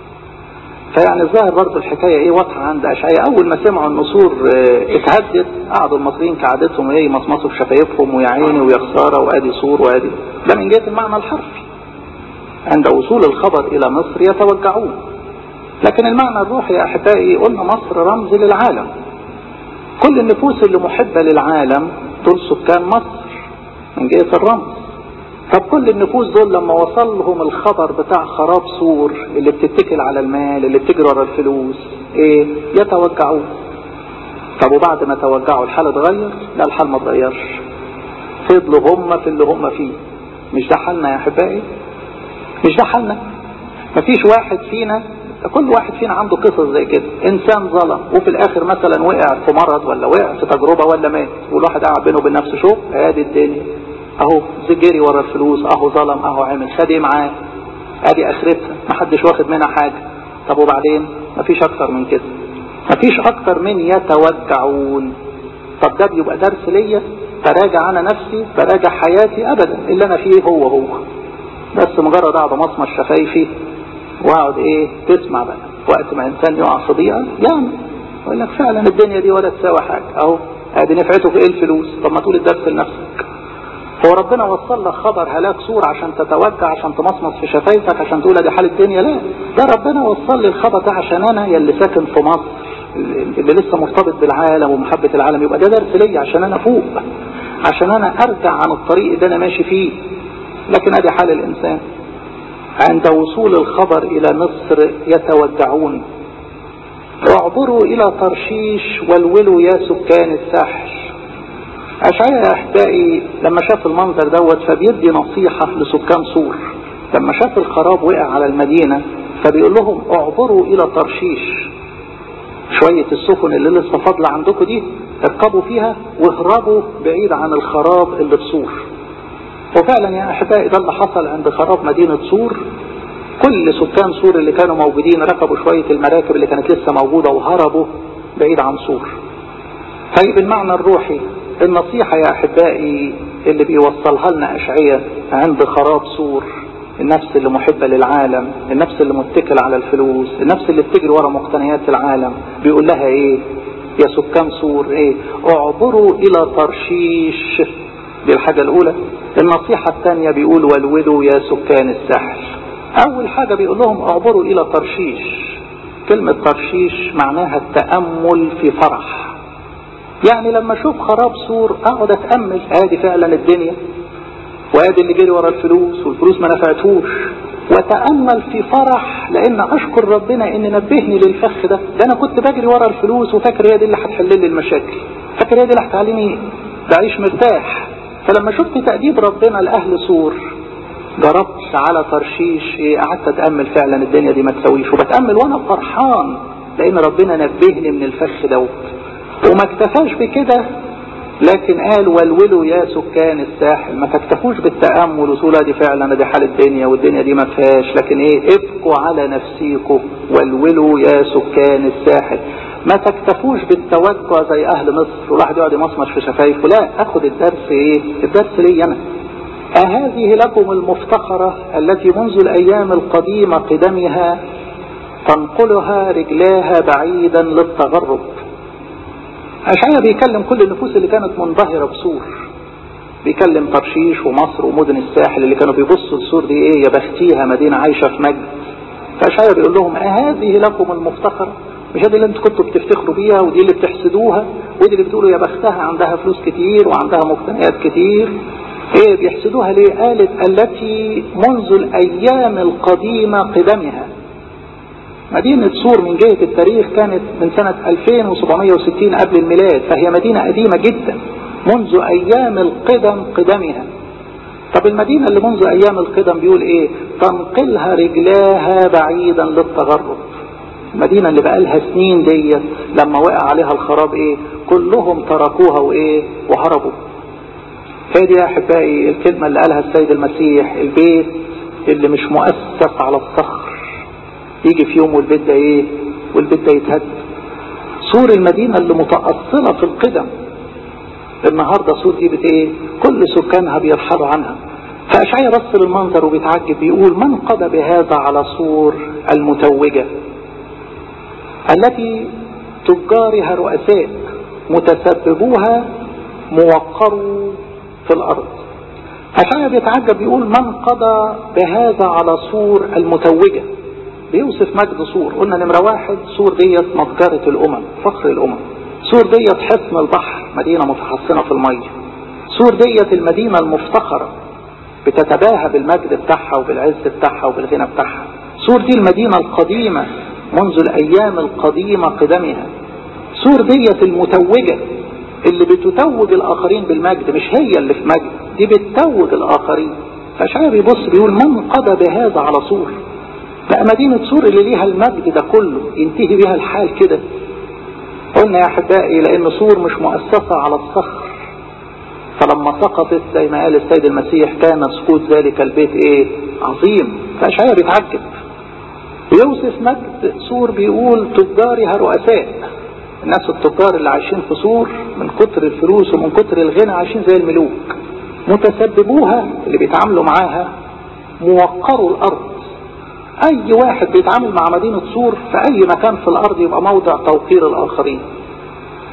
فيعني الظاهر برضه الحكايه ايه واضحه عند اشعياء اول ما سمعوا ان سور اتهدد قعدوا المصريين كعادتهم ايه يمصمصوا في شفايفهم ويا عيني ويا خساره وادي سور وادي ده من جهه المعنى الحرفي عند وصول الخبر الى مصر يتوجعون لكن المعنى الروحي يا احبائي قلنا مصر رمز للعالم كل النفوس اللي محبه للعالم دول سكان مصر من جهه الرمز طب كل النفوس دول لما وصل لهم الخبر بتاع خراب سور اللي بتتكل على المال اللي بتجري ورا الفلوس ايه يتوجعون طب وبعد ما توجعوا الحال اتغير لا الحال ما اتغيرش فضلوا هم في اللي هم فيه مش ده حالنا يا احبائي مش ده حالنا مفيش واحد فينا كل واحد فينا عنده قصص زي كده انسان ظلم وفي الاخر مثلا وقع في مرض ولا وقع في تجربه ولا مات والواحد قاعد بينه وبين نفسه شوف ادي الدنيا اهو جري ورا الفلوس اهو ظلم اهو عمل خد ايه معاه ادي اخرتها محدش واخد منها حاجه طب وبعدين مفيش اكتر من كده مفيش اكتر من يتوجعون طب ده بيبقى درس ليا براجع انا نفسي براجع حياتي ابدا اللي انا فيه هو هو بس مجرد اقعد امصمص شفايفي واقعد ايه تسمع بقى وقت ما انسان يقع في ضيقه يعني يقول لك فعلا الدنيا دي ولا تساوي حاجه اهو ادي نفعته في ايه الفلوس طب ما تقول الدرس لنفسك هو ربنا وصل لك خبر هلاك سور عشان تتوجع عشان تمصمص في شفايفك عشان تقول ادي حال الدنيا لا ده ربنا وصل لي الخبر ده عشان انا يلي ساكن في مصر اللي لسه مرتبط بالعالم ومحبة العالم يبقى ده درس ليا عشان انا فوق عشان انا ارجع عن الطريق اللي انا ماشي فيه لكن ادي حال الانسان عند وصول الخبر الى مصر يتودعون اعبروا الى ترشيش والولوا يا سكان الساحل اشعياء يا احبائي لما شاف المنظر دوت فبيدي نصيحة لسكان صور لما شاف الخراب وقع على المدينة فبيقول لهم اعبروا الى ترشيش شوية السفن اللي لسه فاضلة عندكم دي اركبوا فيها واهربوا بعيد عن الخراب اللي في صور وفعلا يا احبائي ده اللي حصل عند خراب مدينة صور كل سكان صور اللي كانوا موجودين ركبوا شوية المراكب اللي كانت لسه موجودة وهربوا بعيد عن صور طيب المعنى الروحي النصيحة يا احبائي اللي بيوصلها لنا اشعية عند خراب صور النفس اللي محبة للعالم النفس اللي متكل على الفلوس النفس اللي بتجري ورا مقتنيات العالم بيقول لها ايه يا سكان صور ايه اعبروا الى ترشيش دي الحاجة الاولى النصيحة الثانية بيقول والولوا يا سكان الساحل اول حاجة بيقول لهم اعبروا الى ترشيش كلمة ترشيش معناها التأمل في فرح يعني لما اشوف خراب سور اقعد اتأمل ادي فعلا الدنيا وادي اللي جري ورا الفلوس والفلوس ما نفعتهوش وتأمل في فرح لان اشكر ربنا ان نبهني للفخ ده ده انا كنت بجري ورا الفلوس وفاكر هي دي اللي هتحل لي المشاكل فاكر هي دي اللي هتعلمني بعيش مرتاح فلما شفت تأديب ربنا لأهل سور جربت على ترشيش ايه قعدت اتأمل فعلا الدنيا دي ما تسويش وبتأمل وانا فرحان لان ربنا نبهني من الفخ دوت وما اكتفاش بكده لكن قال والولوا يا سكان الساحل ما تكتفوش بالتأمل وتقول دي فعلا دي حال الدنيا والدنيا دي ما فيهاش لكن ايه ابقوا على نفسيكم والولوا يا سكان الساحل ما تكتفوش بالتوجع زي اهل مصر والواحد يقعد يمصمش في شفايفه لا اخد الدرس ايه الدرس لي انا أهذه لكم المفتخرة التي منذ الأيام القديمة قدمها تنقلها رجلاها بعيدا للتغرب أشعيا بيكلم كل النفوس اللي كانت منبهرة بسور بيكلم ترشيش ومصر ومدن الساحل اللي كانوا بيبصوا السور دي ايه يا بختيها مدينة عايشة في مجد فأشعيا بيقول لهم أهذه لكم المفتخرة مش هذه اللي انتوا كنتوا بتفتخروا بيها ودي اللي بتحسدوها ودي اللي بتقولوا يا بختها عندها فلوس كتير وعندها مقتنيات كتير ايه بيحسدوها ليه قالت التي منذ الايام القديمة قدمها مدينة سور من جهة التاريخ كانت من سنة 2760 قبل الميلاد فهي مدينة قديمة جدا منذ ايام القدم قدمها طب المدينة اللي منذ ايام القدم بيقول ايه تنقلها رجلاها بعيدا للتغرب المدينة اللي بقالها سنين ديت لما وقع عليها الخراب ايه كلهم تركوها وايه وهربوا هي دي يا احبائي الكلمة اللي قالها السيد المسيح البيت اللي مش مؤسس على الصخر يجي في يوم والبيت ده ايه والبيت ده يتهد سور المدينة اللي متأصلة في القدم النهاردة سور دي بت ايه كل سكانها بيرحلوا عنها فأشعيا بص للمنظر وبيتعجب بيقول من قضى بهذا على سور المتوجة التي تجارها رؤساء متسببوها موقروا في الأرض عشان بيتعجب بيقول من قضى بهذا على صور المتوجة بيوصف مجد صور قلنا نمرة واحد صور ديت متجرة الأمم فخر الأمم صور ديت حصن البحر مدينة متحصنة في المية صور ديت المدينة المفتخرة بتتباهى بالمجد بتاعها وبالعز بتاعها وبالغنى بتاعها صور دي المدينة القديمة منذ الأيام القديمة قدمها صور ديت المتوجة اللي بتتوج الآخرين بالمجد مش هي اللي في مجد دي بتتوج الآخرين فشعيا بيبص بيقول من قضى بهذا على صور بقى مدينة صور اللي ليها المجد ده كله ينتهي بها الحال كده قلنا يا أحبائي لأن صور مش مؤسسة على الصخر فلما سقطت زي ما قال السيد المسيح كان سقوط ذلك البيت ايه عظيم فأشعيا بيتعجب بيوصف مجد صور بيقول تجارها رؤساء الناس التجار اللي عايشين في سور من كتر الفلوس ومن كتر الغنى عايشين زي الملوك متسببوها اللي بيتعاملوا معاها موقروا الارض اي واحد بيتعامل مع مدينة سور في اي مكان في الارض يبقى موضع توقير الاخرين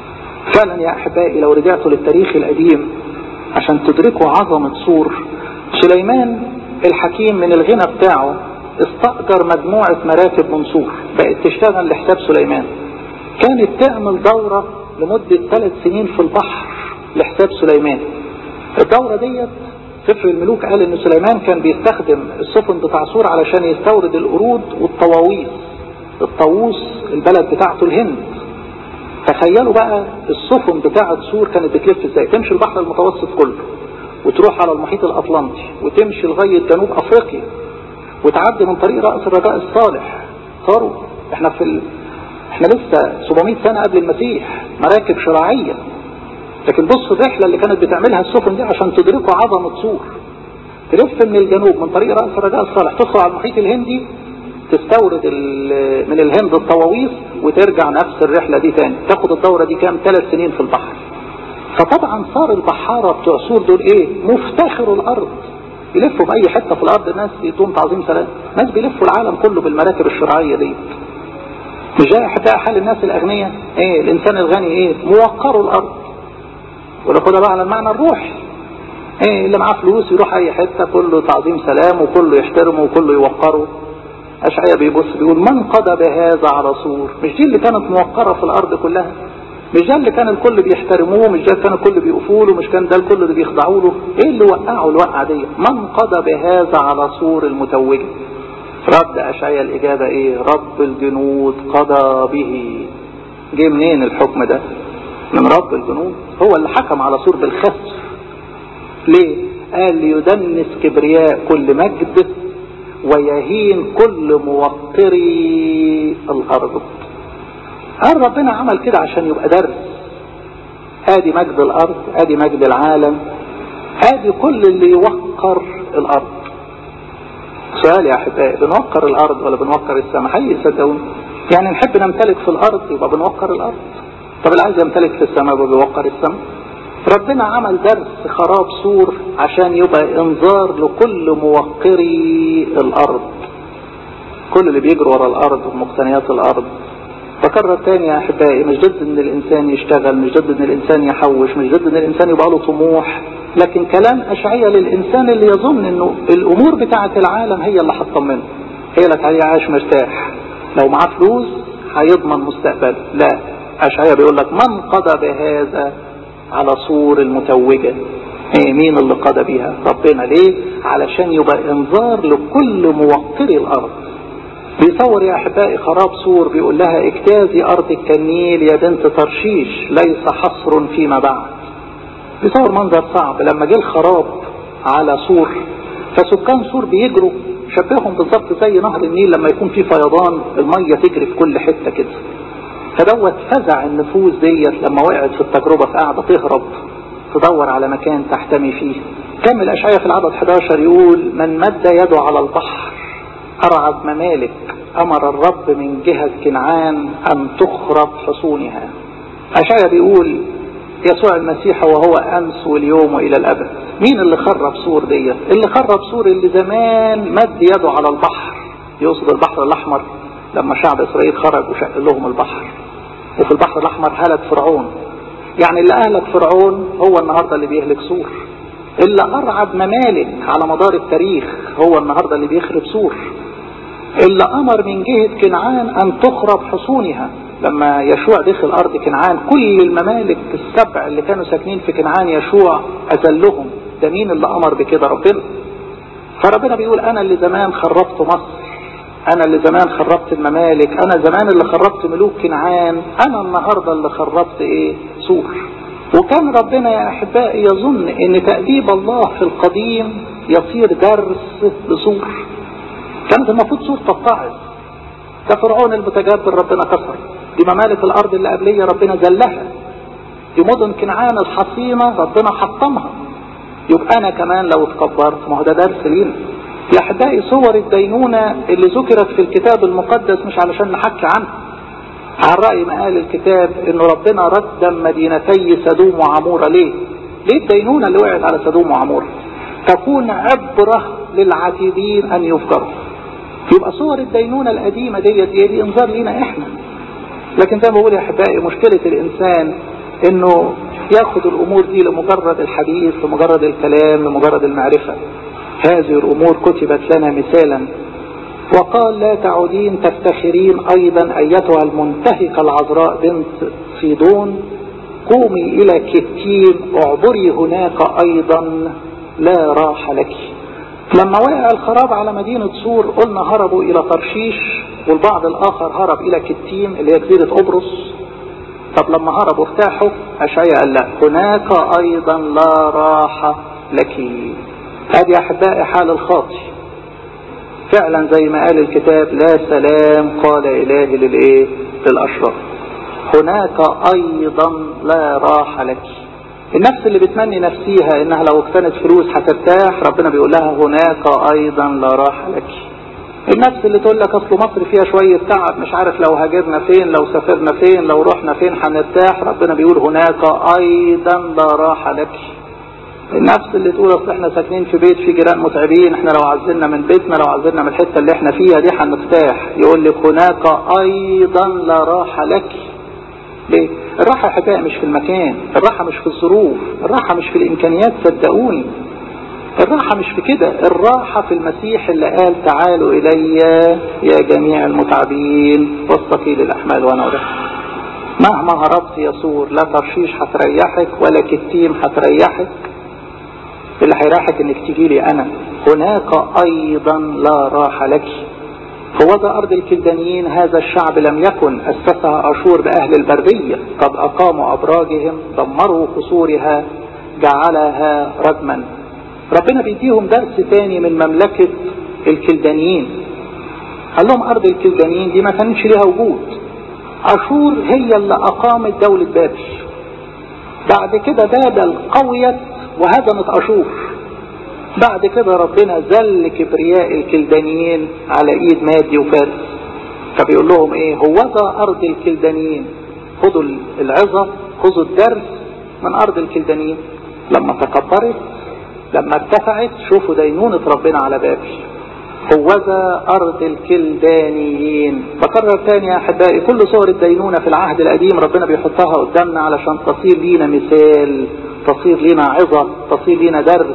فعلا يا احبائي لو رجعتوا للتاريخ القديم عشان تدركوا عظمة سور سليمان الحكيم من الغنى بتاعه استأجر مجموعة مراكب من سور بقت تشتغل لحساب سليمان كانت تعمل دورة لمدة ثلاث سنين في البحر لحساب سليمان الدورة ديت سفر الملوك قال ان سليمان كان بيستخدم السفن بتاع سور علشان يستورد القرود والطواويس الطاووس البلد بتاعته الهند تخيلوا بقى السفن بتاعة سور كانت بتلف ازاي تمشي البحر المتوسط كله وتروح على المحيط الاطلنطي وتمشي لغاية جنوب افريقيا وتعدي من طريق رأس الرجاء الصالح صاروا احنا في ال... احنا لسه 700 سنة قبل المسيح مراكب شراعية لكن بصوا الرحلة اللي كانت بتعملها السفن دي عشان تدركوا عظمة سور تلف من الجنوب من طريق رأس الرجاء الصالح تدخل على المحيط الهندي تستورد من الهند الطواويس وترجع نفس الرحلة دي تاني تاخد الدورة دي كام ثلاث سنين في البحر فطبعا صار البحارة بتوع سور دول ايه مفتخروا الارض يلفوا في اي حتة في الارض ناس يدوم تعظيم سلام ناس بيلفوا العالم كله بالمراكب الشرعية دي مش زي حتى حال الناس الاغنياء ايه الانسان الغني ايه موقروا الارض وناخدها بقى على المعنى الروحي ايه اللي معاه فلوس يروح اي حتة كله تعظيم سلام وكله يحترمه وكله يوقره اشعيا بيبص بيقول من قضى بهذا على سور مش دي اللي كانت موقرة في الارض كلها مش ده اللي كان الكل بيحترموه مش ده اللي كان الكل بيقفوا له مش كان ده الكل اللي بيخضعوا له ايه اللي وقعوا الوقعة دي من قضى بهذا على سور المتوجة رد اشعيا الاجابة ايه رب الجنود قضى به جه منين الحكم ده من رب الجنود هو اللي حكم على سور بالخسف ليه قال ليدنس كبرياء كل مجد ويهين كل موقري الارض قال ربنا عمل كده عشان يبقى درس ادي مجد الارض ادي مجد العالم ادي كل اللي يوقر الارض سؤال يا احبائي بنوقر الارض ولا بنوقر السماء حقيقي صدقوني يعني نحب نمتلك في الارض يبقى بنوقر الارض طب اللي عايز يمتلك في السماء يبقى بيوقر السماء ربنا عمل درس خراب سور عشان يبقى انذار لكل موقري الارض كل اللي بيجروا ورا الارض ومقتنيات الارض بكرر تاني يا احبائي مش ضد ان الانسان يشتغل مش ضد ان الانسان يحوش مش ضد ان الانسان يبقى له طموح لكن كلام اشعية للانسان اللي يظن انه الامور بتاعة العالم هي اللي هتطمنه هي اللي تعالي عايش مرتاح لو معاه فلوس هيضمن مستقبله لا اشعية بيقول لك من قضى بهذا على صور المتوجة ايه مين اللي قضى بيها ربنا ليه علشان يبقى انذار لكل موقري الارض بيصور يا احبائي خراب سور بيقول لها اجتازي ارض الكنيل يا بنت ترشيش ليس حصر فيما بعد بيصور منظر صعب لما جه الخراب على سور فسكان سور بيجروا شبههم بالظبط زي نهر النيل لما يكون فيه فيضان المية تجري في كل حتة كده فدوت فزع النفوس ديت لما وقعت في التجربة فقاعدة تهرب تدور على مكان تحتمي فيه كمل أشعية في العدد 11 يقول من مد يده على البحر أرعب ممالك أمر الرب من جهة كنعان أن تخرب حصونها أشعيا بيقول يسوع المسيح وهو أمس واليوم وإلى الأبد مين اللي خرب سور ديت اللي خرب سور اللي زمان مد يده على البحر يقصد البحر الأحمر لما شعب إسرائيل خرج وشق لهم البحر وفي البحر الأحمر هلك فرعون يعني اللي أهلك فرعون هو النهاردة اللي بيهلك سور اللي أرعب ممالك على مدار التاريخ هو النهاردة اللي بيخرب سور اللي أمر من جهة كنعان أن تخرب حصونها لما يشوع دخل أرض كنعان كل الممالك السبع اللي كانوا ساكنين في كنعان يشوع أذلهم ده مين اللي أمر بكده ربنا فربنا بيقول أنا اللي زمان خربت مصر أنا اللي زمان خربت الممالك أنا زمان اللي خربت ملوك كنعان أنا النهاردة اللي خربت إيه سور وكان ربنا يا أحبائي يظن أن تأديب الله في القديم يصير درس لسور كانت المفروض سور تتعظ ده فرعون المتجبر ربنا كسر دي ممالك الارض اللي قبليه ربنا ذلها دي مدن كنعان الحصينه ربنا حطمها يبقى انا كمان لو اتكبرت ما هو ده درس لينا يا احبائي صور الدينونه اللي ذكرت في الكتاب المقدس مش علشان نحكي عنها على رأي ما قال الكتاب انه ربنا ردم مدينتي سدوم وعمورة ليه ليه الدينونة اللي وقعت على سدوم وعمورة تكون عبرة للعتيدين ان يفجروا يبقى صور الدينونة القديمة ديت دي, دي انذار لينا احنا لكن زي ما بقول يا احبائي مشكلة الانسان انه ياخد الامور دي لمجرد الحديث لمجرد الكلام لمجرد المعرفة هذه الامور كتبت لنا مثالا وقال لا تعودين تفتخرين ايضا ايتها المنتهكة العذراء بنت صيدون قومي الى كتيم اعبري هناك ايضا لا راح لك لما وقع الخراب على مدينة سور قلنا هربوا الى ترشيش والبعض الاخر هرب الى كتيم اللي هي جزيرة قبرص طب لما هربوا ارتاحوا اشعيا قال لا هناك ايضا لا راحة لك هذه احبائي حال الخاطي فعلا زي ما قال الكتاب لا سلام قال الهي للايه للاشرار هناك ايضا لا راحة لك النفس اللي بتمني نفسيها انها لو اقتنت فلوس هترتاح ربنا بيقول لها هناك ايضا لا راحة لك النفس اللي تقول لك اصل مصر فيها شوية تعب مش عارف لو هاجرنا فين لو سافرنا فين لو رحنا فين هنرتاح ربنا بيقول هناك ايضا لا راحة لك النفس اللي تقول اصل احنا ساكنين في بيت في جيران متعبين احنا لو عزلنا من بيتنا لو عزلنا من الحتة اللي احنا فيها دي هنرتاح يقول لك هناك ايضا لا راحة لك ليه الراحة حكاية مش في المكان الراحة مش في الظروف الراحة مش في الامكانيات صدقوني الراحة مش في كده الراحة في المسيح اللي قال تعالوا الي يا جميع المتعبين واستقيل الاحمال وانا اريح مهما هربت يا سور لا ترشيش هتريحك ولا كتيم هتريحك اللي هيريحك انك تجي لي انا هناك ايضا لا راحة لك هو ذا أرض الكلدانيين هذا الشعب لم يكن أسسها أشور بأهل البرية قد أقاموا أبراجهم دمروا قصورها جعلها ردما ربنا بيديهم درس تاني من مملكة الكلدانيين قال لهم أرض الكلدانيين دي ما كانش ليها وجود أشور هي اللي أقامت دولة بابل بعد كده بابل قويت وهدمت أشور بعد كده ربنا ذل كبرياء الكلدانيين على ايد مادي وفارس فبيقول لهم ايه هو ذا ارض الكلدانيين خدوا العظة خذوا الدرس من ارض الكلدانيين لما تكبرت لما ارتفعت شوفوا دينونة ربنا على بابل هو ذا ارض الكلدانيين بكرر تاني يا احبائي كل صور الدينونة في العهد القديم ربنا بيحطها قدامنا علشان تصير لينا مثال تصير لينا عظة تصير لينا درس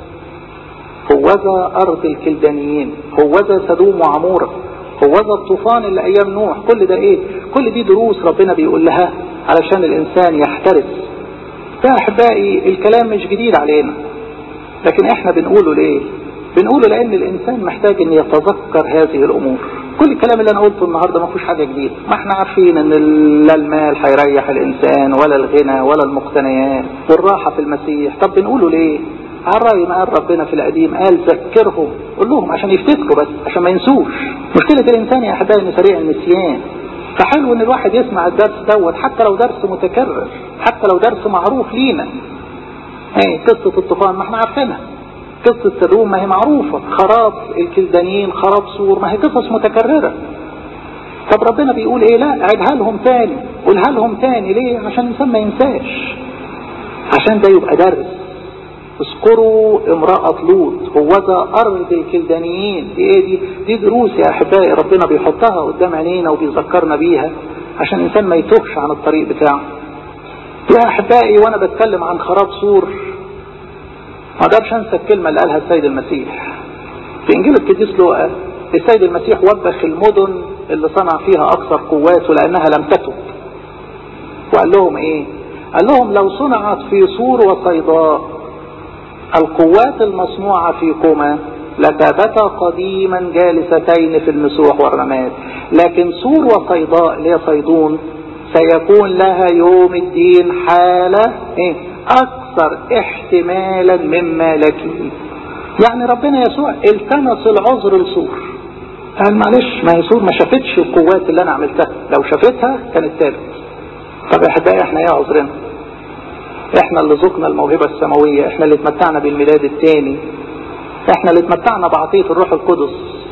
هوذا أرض الكلدانيين هوذا سدوم وعمورة هوذا الطوفان اللي أيام نوح كل ده إيه كل دي دروس ربنا بيقول لها علشان الإنسان يحترس يا أحبائي الكلام مش جديد علينا لكن إحنا بنقوله ليه بنقوله لأن الإنسان محتاج أن يتذكر هذه الأمور كل الكلام اللي أنا قلته النهاردة ما فيهوش حاجة جديدة ما احنا عارفين أن لا المال هيريح الإنسان ولا الغنى ولا المقتنيات والراحة في المسيح طب بنقوله ليه على رأي ما قال ربنا في القديم قال ذكرهم قول لهم عشان يفتكروا بس عشان ما ينسوش مشكلة الإنسان يا أحبائي إنه سريع النسيان فحلو إن الواحد يسمع الدرس دوت حتى لو درس متكرر حتى لو درس معروف لينا ايه قصة الطوفان ما احنا عارفينها قصة الروم ما هي معروفة خراب الكلدانيين خراب سور ما هي قصص متكررة طب ربنا بيقول ايه لا عيدها لهم تاني قولها لهم تاني ليه عشان الانسان ما ينساش عشان ده يبقى درس اذكروا امرأة لوط هو ذا أرض الكلدانيين دي ايه دي دي دروس يا أحبائي ربنا بيحطها قدام عينينا وبيذكرنا بيها عشان الإنسان ما يتوهش عن الطريق بتاعه يا أحبائي وأنا بتكلم عن خراب سور ما اقدرش انسى الكلمة اللي قالها السيد المسيح في إنجيل القديس لوقا السيد المسيح وبخ المدن اللي صنع فيها أكثر قواته لأنها لم تتب وقال لهم إيه قال لهم لو صنعت في سور وصيداء القوات المصنوعة فيكما لتابتا قديما جالستين في المسوح والرماد لكن سور وصيداء اللي هي صيدون سيكون لها يوم الدين حالة إيه؟ أكثر احتمالا مما لك يعني ربنا يسوع التمس العذر لسور قال معلش ما هي سور ما شافتش القوات اللي انا عملتها لو شافتها كانت تابت طب يا احبائي احنا ايه عذرنا احنا اللي ذقنا الموهبة السماوية احنا اللي اتمتعنا بالميلاد الثاني احنا اللي اتمتعنا بعطية الروح القدس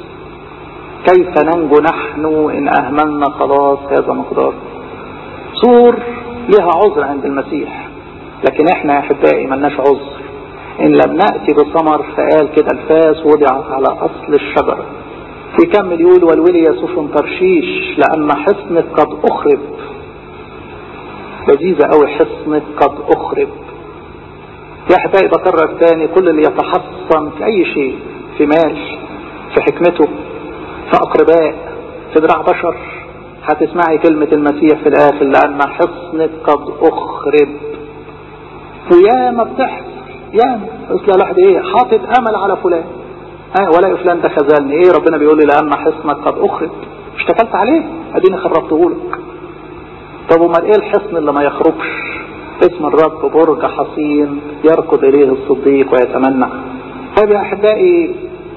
كيف ننجو نحن ان اهملنا خلاص هذا مقدار سور لها عذر عند المسيح لكن احنا يا احبائي ملناش عذر ان لم نأتي بثمر فقال كده الفاس وضعت على اصل الشجرة يكمل يقول والولي يا سفن ترشيش لأن حصنك قد أخرب لذيذة قوي حصنك قد اخرب يا احبائي بكرر تاني كل اللي يتحصن في اي شيء في مال في حكمته في اقرباء في ذراع بشر هتسمعي كلمة المسيح في الاخر لان حصنك قد اخرب ويا ما بتحصل يا اصل الواحد ايه حاطط امل على فلان اه ولا فلان ده خذلني ايه ربنا بيقول لي لان حصنك قد اخرب اشتكلت عليه اديني خربته لك طب امال ايه الحصن اللي ما يخربش اسم الرب برج حصين يركض اليه الصديق ويتمنى طيب يا احبائي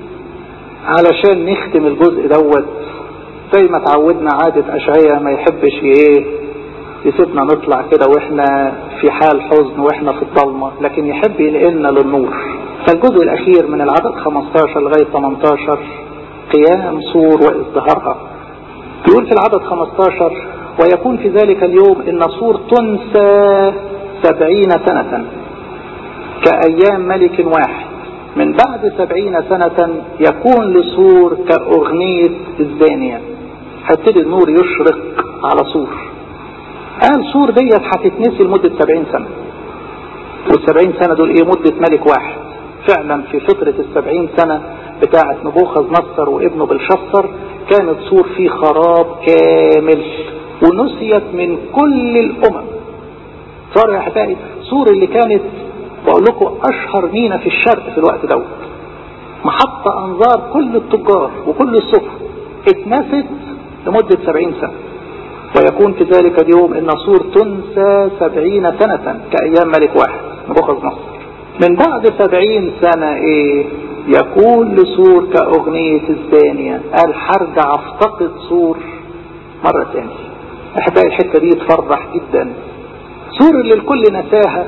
علشان نختم الجزء دوت زي ما تعودنا عادة اشعية ما يحبش ايه يسيبنا نطلع كده واحنا في حال حزن واحنا في الضلمة لكن يحب ينقلنا للنور فالجزء الاخير من العدد 15 لغاية 18 قيام صور وازدهارها يقول في العدد 15 ويكون في ذلك اليوم ان صور تنسى سبعين سنة كأيام ملك واحد من بعد سبعين سنة يكون لصور كأغنية الزانية هيبتدي النور يشرق على صور قال صور ديت هتتنسي لمدة سبعين سنة والسبعين سنة دول ايه مدة ملك واحد فعلا في فترة السبعين سنة بتاعة نبوخذ نصر وابنه بلشصر كانت صور في خراب كامل ونسيت من كل الامم صار يا احبائي صور اللي كانت بقول لكم اشهر مينا في الشرق في الوقت دوت محطة انظار كل التجار وكل السفن اتنست لمدة سبعين سنة ويكون في ذلك اليوم ان صور تنسى سبعين سنة كأيام ملك واحد نبوخذ نصر من بعد سبعين سنة ايه يكون لصور كأغنية الزانية قال هرجع افتقد صور مرة تانية احبائي الحتة دي تفرح جدا صور اللي الكل نساها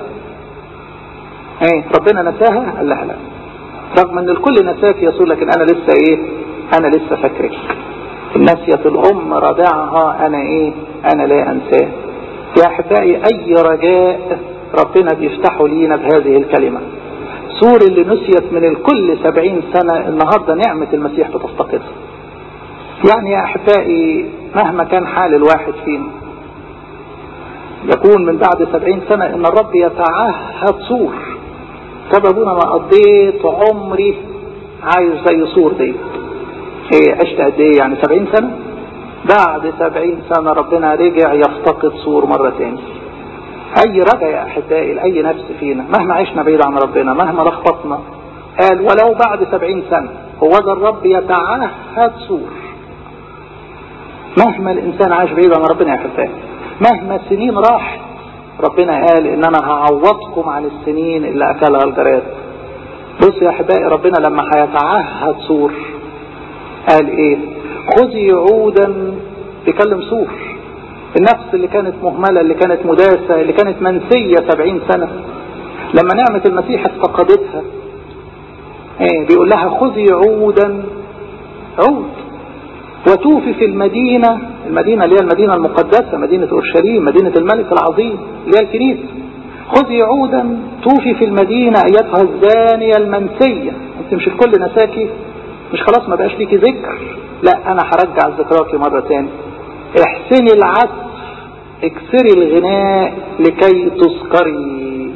ايه ربنا نساها قال لها لا رغم ان الكل نساك يا صور لكن انا لسه ايه انا لسه فاكرك نسيت الام رضعها انا ايه انا لا انساه يا احبائي اي رجاء ربنا بيفتحه لينا بهذه الكلمة سور اللي نسيت من الكل سبعين سنة النهاردة نعمة المسيح بتفتقدها يعني يا احبائي مهما كان حال الواحد فينا يكون من بعد سبعين سنة ان الرب يتعهد صور سببنا انا قضيت عمري عايش زي صور دي ايه عشت قد ايه يعني سبعين سنة بعد سبعين سنة ربنا رجع يفتقد صور مرة تاني اي رجع يا احبائي لاي نفس فينا مهما عشنا بعيد عن ربنا مهما لخبطنا قال ولو بعد سبعين سنة هو ذا الرب يتعهد صور مهما الانسان عاش بعيد عن ربنا يا احبائي مهما السنين راحت ربنا قال ان انا هعوضكم عن السنين اللي اكلها الجراد بص يا احبائي ربنا لما هيتعهد صور قال ايه خذي عودا بيكلم صور النفس اللي كانت مهملة اللي كانت مداسة اللي كانت منسية سبعين سنة لما نعمة المسيح افتقدتها ايه بيقول لها خذي عودا عود وتوفي في المدينة المدينة اللي هي المدينة المقدسة مدينة أورشليم مدينة الملك العظيم اللي هي الكنيسة خذي عودا توفي في المدينة أيتها الزانية المنسية انت مش الكل نساكي مش خلاص ما بقاش ليكي ذكر لا انا هرجع ذكراكي مرة تاني احسني العزف اكسري الغناء لكي تسكري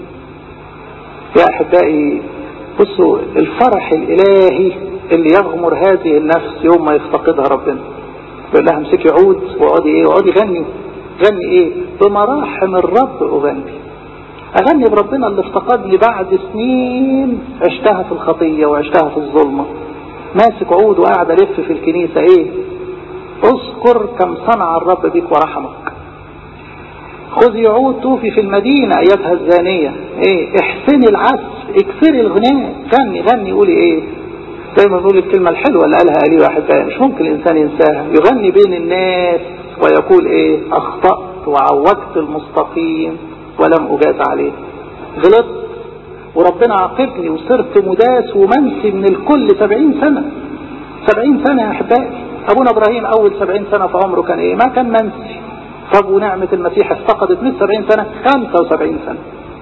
يا احبائي بصوا الفرح الالهي اللي يغمر هذه النفس يوم ما يفتقدها ربنا يقول لها امسكي عود واقعدي ايه واقعدي غني غني ايه بمراحم الرب اغني اغني بربنا اللي افتقدني بعد سنين عشتها في الخطية وعشتها في الظلمة ماسك عود وقاعد الف في الكنيسة ايه اذكر كم صنع الرب بك ورحمك خذي عود توفي في المدينة ايتها الزانية ايه احسني العزف اكسري الغناء غني غني قولي ايه دايما نقول الكلمة الحلوة اللي قالها علي واحد بقى مش ممكن الانسان ينساها يغني بين الناس ويقول ايه اخطأت وعوجت المستقيم ولم اجاز عليه غلطت وربنا عاقبني وصرت مداس ومنسي من الكل سبعين سنة سبعين سنة يا احبائي ابونا ابراهيم اول سبعين سنة في عمره كان ايه ما كان منسي طب ونعمة المسيح افتقدت من سبعين سنة خمسة وسبعين سنة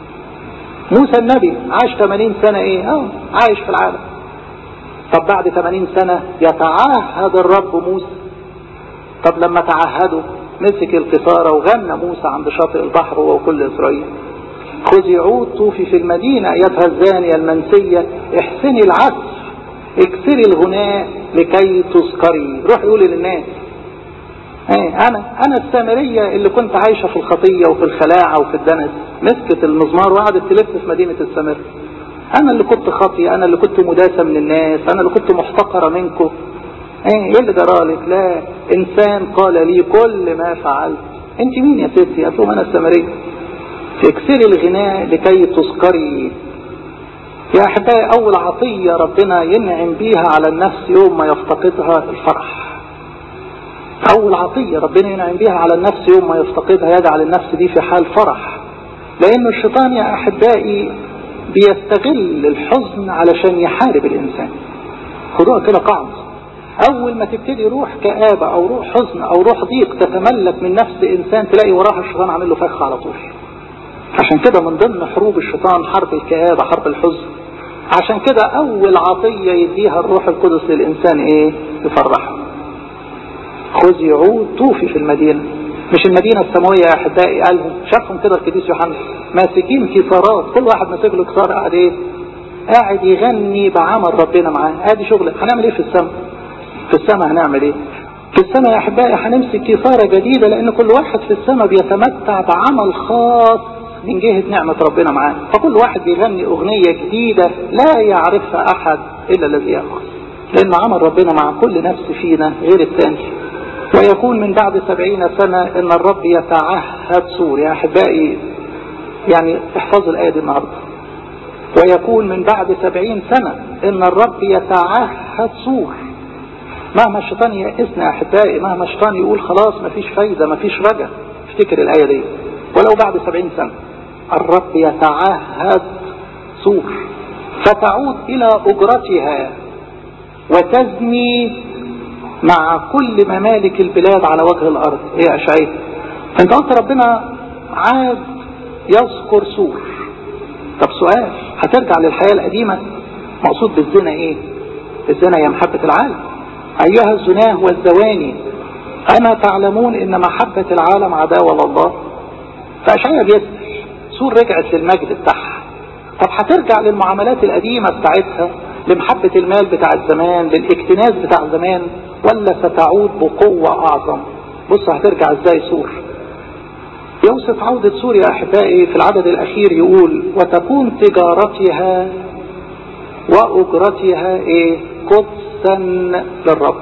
موسى النبي عاش 80 سنة ايه اه عايش في العالم طب بعد 80 سنة يتعهد الرب موسى طب لما تعهده مسك القصارة وغنى موسى عند شاطئ البحر هو وكل إسرائيل خذي عود طوفي في المدينة أيتها الزانية المنسية احسني العزف اكسري الغناء لكي تذكري روح يقولي للناس ايه انا انا السامرية اللي كنت عايشة في الخطية وفي الخلاعة وفي الدنس مسكت المزمار وقعدت تلف في مدينة السامرة انا اللي كنت خاطية انا اللي كنت مداسة من الناس انا اللي كنت محتقرة منكم ايه ايه اللي جرالك لا انسان قال لي كل ما فعلت انت مين يا ستي قلت لهم انا السامرية اكسري الغناء لكي تذكري يا احبائي اول عطية ربنا ينعم بيها على النفس يوم ما يفتقدها الفرح اول عطية ربنا ينعم بيها على النفس يوم ما يفتقدها يجعل النفس دي في حال فرح لان الشيطان يا احبائي بيستغل الحزن علشان يحارب الانسان خدوها كده قاعدة اول ما تبتدي روح كآبة او روح حزن او روح ضيق تتملك من نفس انسان تلاقي وراها الشيطان عامل له فخ على طول عشان كده من ضمن حروب الشيطان حرب الكآبة حرب الحزن عشان كده اول عطية يديها الروح القدس للانسان ايه يفرحه خذي عود طوفي في المدينة مش المدينة السماوية يا احبائي قالهم شافهم كده القديس يوحنا ماسكين كسارات كل واحد ماسك له كسار قاعد ايه قاعد يغني بعمل ربنا معاه ادي شغل هنعمل ايه في السماء في السماء هنعمل ايه في السماء يا احبائي هنمسك كسارة جديدة لان كل واحد في السماء بيتمتع بعمل خاص من جهة نعمة ربنا معاه فكل واحد بيغني اغنية جديدة لا يعرفها احد الا الذي يأخذ لان عمل ربنا مع كل نفس فينا غير الثاني ويكون من بعد سبعين سنة ان الرب يتعهد سور يا احبائي يعني احفظوا الاية دي النهاردة ويكون من بعد سبعين سنة ان الرب يتعهد سور مهما الشيطان يئسنا يا احبائي مهما الشيطان يقول خلاص مفيش فايدة مفيش رجا افتكر الاية دي ولو بعد سبعين سنة الرب يتعهد سور فتعود الى اجرتها وتزني مع كل ممالك البلاد على وجه الارض ايه يا اشعياء انت قلت ربنا عاد يذكر سور طب سؤال هترجع للحياة القديمة مقصود بالزنا ايه الزنا هي محبة العالم ايها الزناه والزواني اما تعلمون ان محبة العالم عداوة لله فاشعياء بيسأل سور رجعت للمجد بتاعها طب هترجع للمعاملات القديمة بتاعتها لمحبة المال بتاع الزمان للاكتناز بتاع زمان ولا ستعود بقوة أعظم بص هترجع ازاي سور يوصف عودة سور يا أحبائي في العدد الأخير يقول وتكون تجارتها وأجرتها إيه قدسا للرب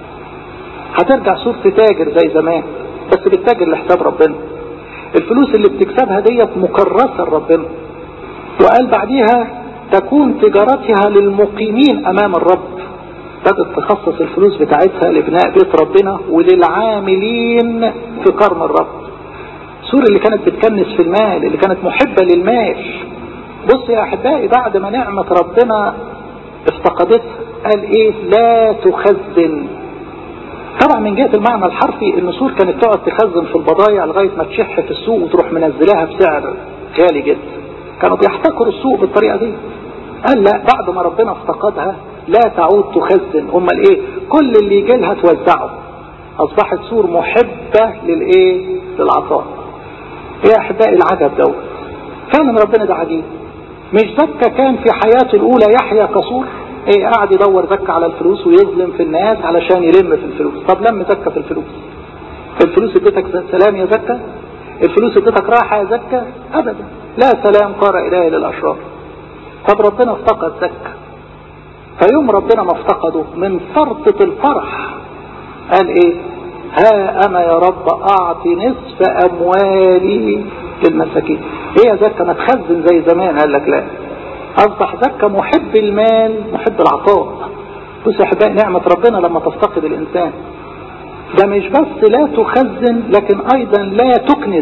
هترجع سور تتاجر زي زمان بس بتتاجر لحساب ربنا الفلوس اللي بتكسبها ديت مكرسة لربنا وقال بعديها تكون تجارتها للمقيمين امام الرب بدأت تخصص الفلوس بتاعتها لبناء بيت ربنا وللعاملين في كرم الرب سور اللي كانت بتكنس في المال اللي كانت محبة للمال بص يا احبائي بعد ما نعمة ربنا افتقدتها قال ايه لا تخزن طبعا من جهة المعنى الحرفي ان سور كانت تقعد تخزن في البضايع لغاية ما تشح في السوق وتروح منزلاها بسعر غالي جدا كانوا بيحتكروا السوق بالطريقة دي قال لا بعد ما ربنا افتقدها لا تعود تخزن امال ايه كل اللي يجي لها توزعه اصبحت سور محبة للايه للعطاء ايه احبائي العجب دوت فعلا ربنا ده عجيب مش زكا كان في حياته الاولى يحيى كسور ايه قاعد يدور زكا على الفلوس ويظلم في الناس علشان يلم في الفلوس طب لم زكا في الفلوس الفلوس اديتك سلام يا زكا الفلوس اديتك راحة يا زكا ابدا لا سلام قال الهي للاشرار طب ربنا افتقد زكا فيوم ربنا ما افتقده من فرطة الفرح قال ايه ها انا يا رب اعطي نصف اموالي للمساكين ايه يا زكا ما تخزن زي زمان قال لك لا اصبح زكا محب المال محب العطاء بص يا احبائي نعمة ربنا لما تفتقد الانسان ده مش بس لا تخزن لكن ايضا لا تكنز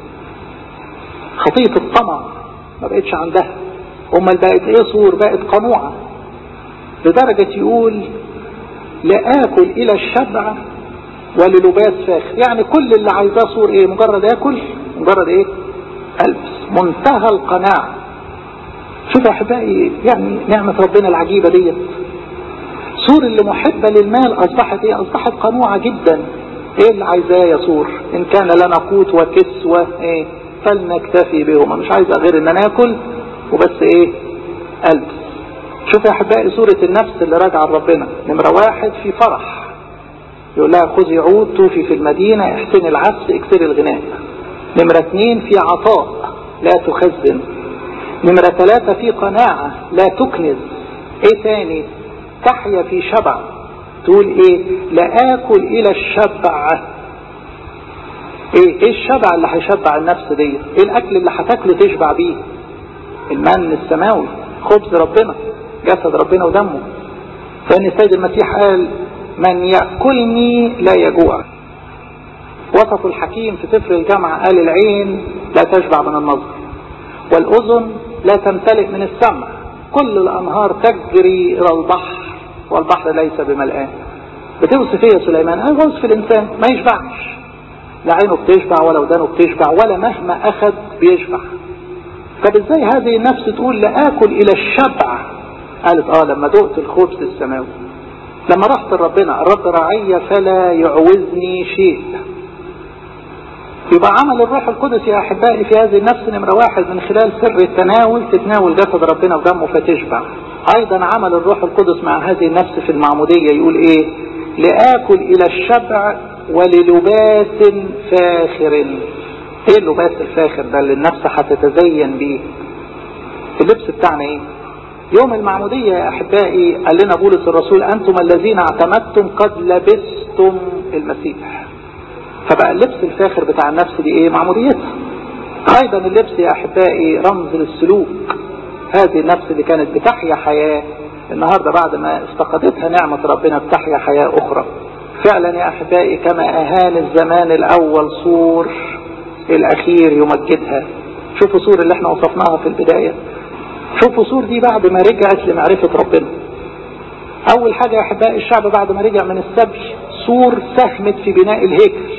خطية الطمع ما بقتش عندها امال بقت ايه صور بقت قنوعة لدرجة يقول لآكل الى الشبع وللباس فاخر يعني كل اللي عايزاه صور ايه مجرد ياكل مجرد ايه البس منتهى القناعة شوف يا احبائي يعني نعمة ربنا العجيبة ديت سور اللي محبة للمال اصبحت ايه اصبحت قنوعة جدا ايه اللي عايزاه يا سور ان كان لنا قوت وكسوة ايه فلنكتفي بهما مش عايزة غير ان انا اكل وبس ايه البس شوف يا احبائي سورة النفس اللي راجعة لربنا نمرة واحد في فرح يقول لها خذي عود توفي في المدينة احسني العفس اكسري الغناء نمرة اثنين في عطاء لا تخزن نمرة ثلاثة في قناعة لا تكنز ايه تاني تحيا في شبع تقول ايه لآكل الى الشبع ايه ايه الشبع اللي هيشبع النفس دي ايه الاكل اللي هتاكله تشبع بيه المن السماوي خبز ربنا جسد ربنا ودمه لان السيد المسيح قال من يأكلني لا يجوع وصف الحكيم في سفر الجامعة قال العين لا تشبع من النظر والأذن لا تمتلئ من السمع كل الأنهار تجري إلى البحر والبحر ليس بملآن بتوصف ايه يا سليمان قال وصف الإنسان ما يشبعش لا عينه بتشبع ولا ودانه بتشبع ولا مهما أخذ بيشبع طب ازاي هذه النفس تقول لآكل إلى الشبع قالت اه لما دقت الخبز السماوي لما رحت لربنا الرب رعي فلا يعوزني شيء يبقى عمل الروح القدس يا احبائي في هذه النفس نمرة واحد من خلال سر التناول تتناول جسد ربنا ودمه فتشبع ايضا عمل الروح القدس مع هذه النفس في المعمودية يقول ايه لآكل الى الشبع وللباس فاخر ايه اللباس الفاخر ده اللي النفس هتتزين بيه اللبس بتاعنا ايه يوم المعمودية يا أحبائي قال لنا بولس الرسول أنتم الذين اعتمدتم قد لبستم المسيح فبقى اللبس الفاخر بتاع النفس دي ايه معموديتها أيضا اللبس يا أحبائي رمز للسلوك هذه النفس اللي كانت بتحيا حياة النهاردة بعد ما افتقدتها نعمة ربنا بتحيا حياة أخرى فعلا يا أحبائي كما أهان الزمان الأول صور الأخير يمجدها شوفوا صور اللي احنا وصفناها في البداية شوفوا صور دي بعد ما رجعت لمعرفة ربنا اول حاجة يا احبائي الشعب بعد ما رجع من السبي صور ساهمت في بناء الهيكل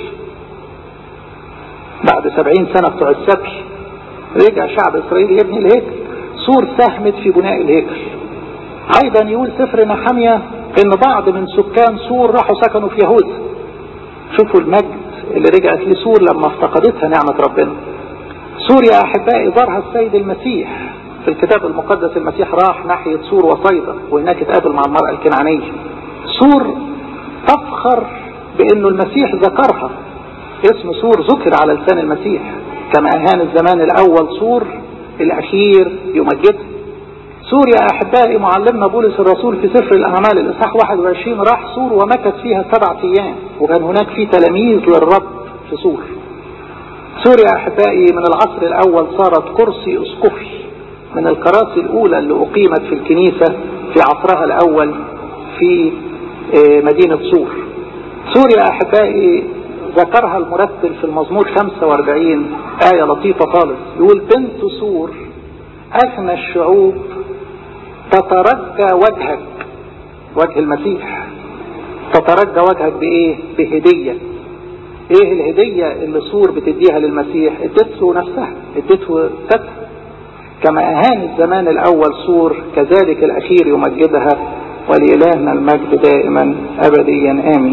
بعد سبعين سنة بتوع السبي رجع شعب اسرائيل يبني الهيكل صور ساهمت في بناء الهيكل ايضا يقول سفر نحمية ان بعض من سكان سور راحوا سكنوا في يهوذا شوفوا المجد اللي رجعت لسور لما افتقدتها نعمة ربنا سور يا احبائي زارها السيد المسيح في الكتاب المقدس المسيح راح ناحية سور وصيدا وهناك اتقابل مع المرأة الكنعانية سور تفخر بانه المسيح ذكرها اسم سور ذكر على لسان المسيح كما اهان الزمان الاول سور الاخير يمجده سور يا احبائي معلمنا بولس الرسول في سفر الاعمال الاصحاح 21 راح سور ومكث فيها سبعة ايام وكان هناك في تلاميذ للرب في سور سور يا احبائي من العصر الاول صارت كرسي اسقفي من الكراسي الأولى اللي أقيمت في الكنيسة في عصرها الأول في مدينة سور سور يا أحبائي ذكرها المرتل في المزمور 45 آية لطيفة خالص يقول بنت سور أغنى الشعوب تترجى وجهك وجه المسيح تترجى وجهك بإيه بهدية ايه الهدية اللي سور بتديها للمسيح ادته نفسها ادته ذاتها كما أهان الزمان الأول سور كذلك الأخير يمجدها ولإلهنا المجد دائما أبديا آمين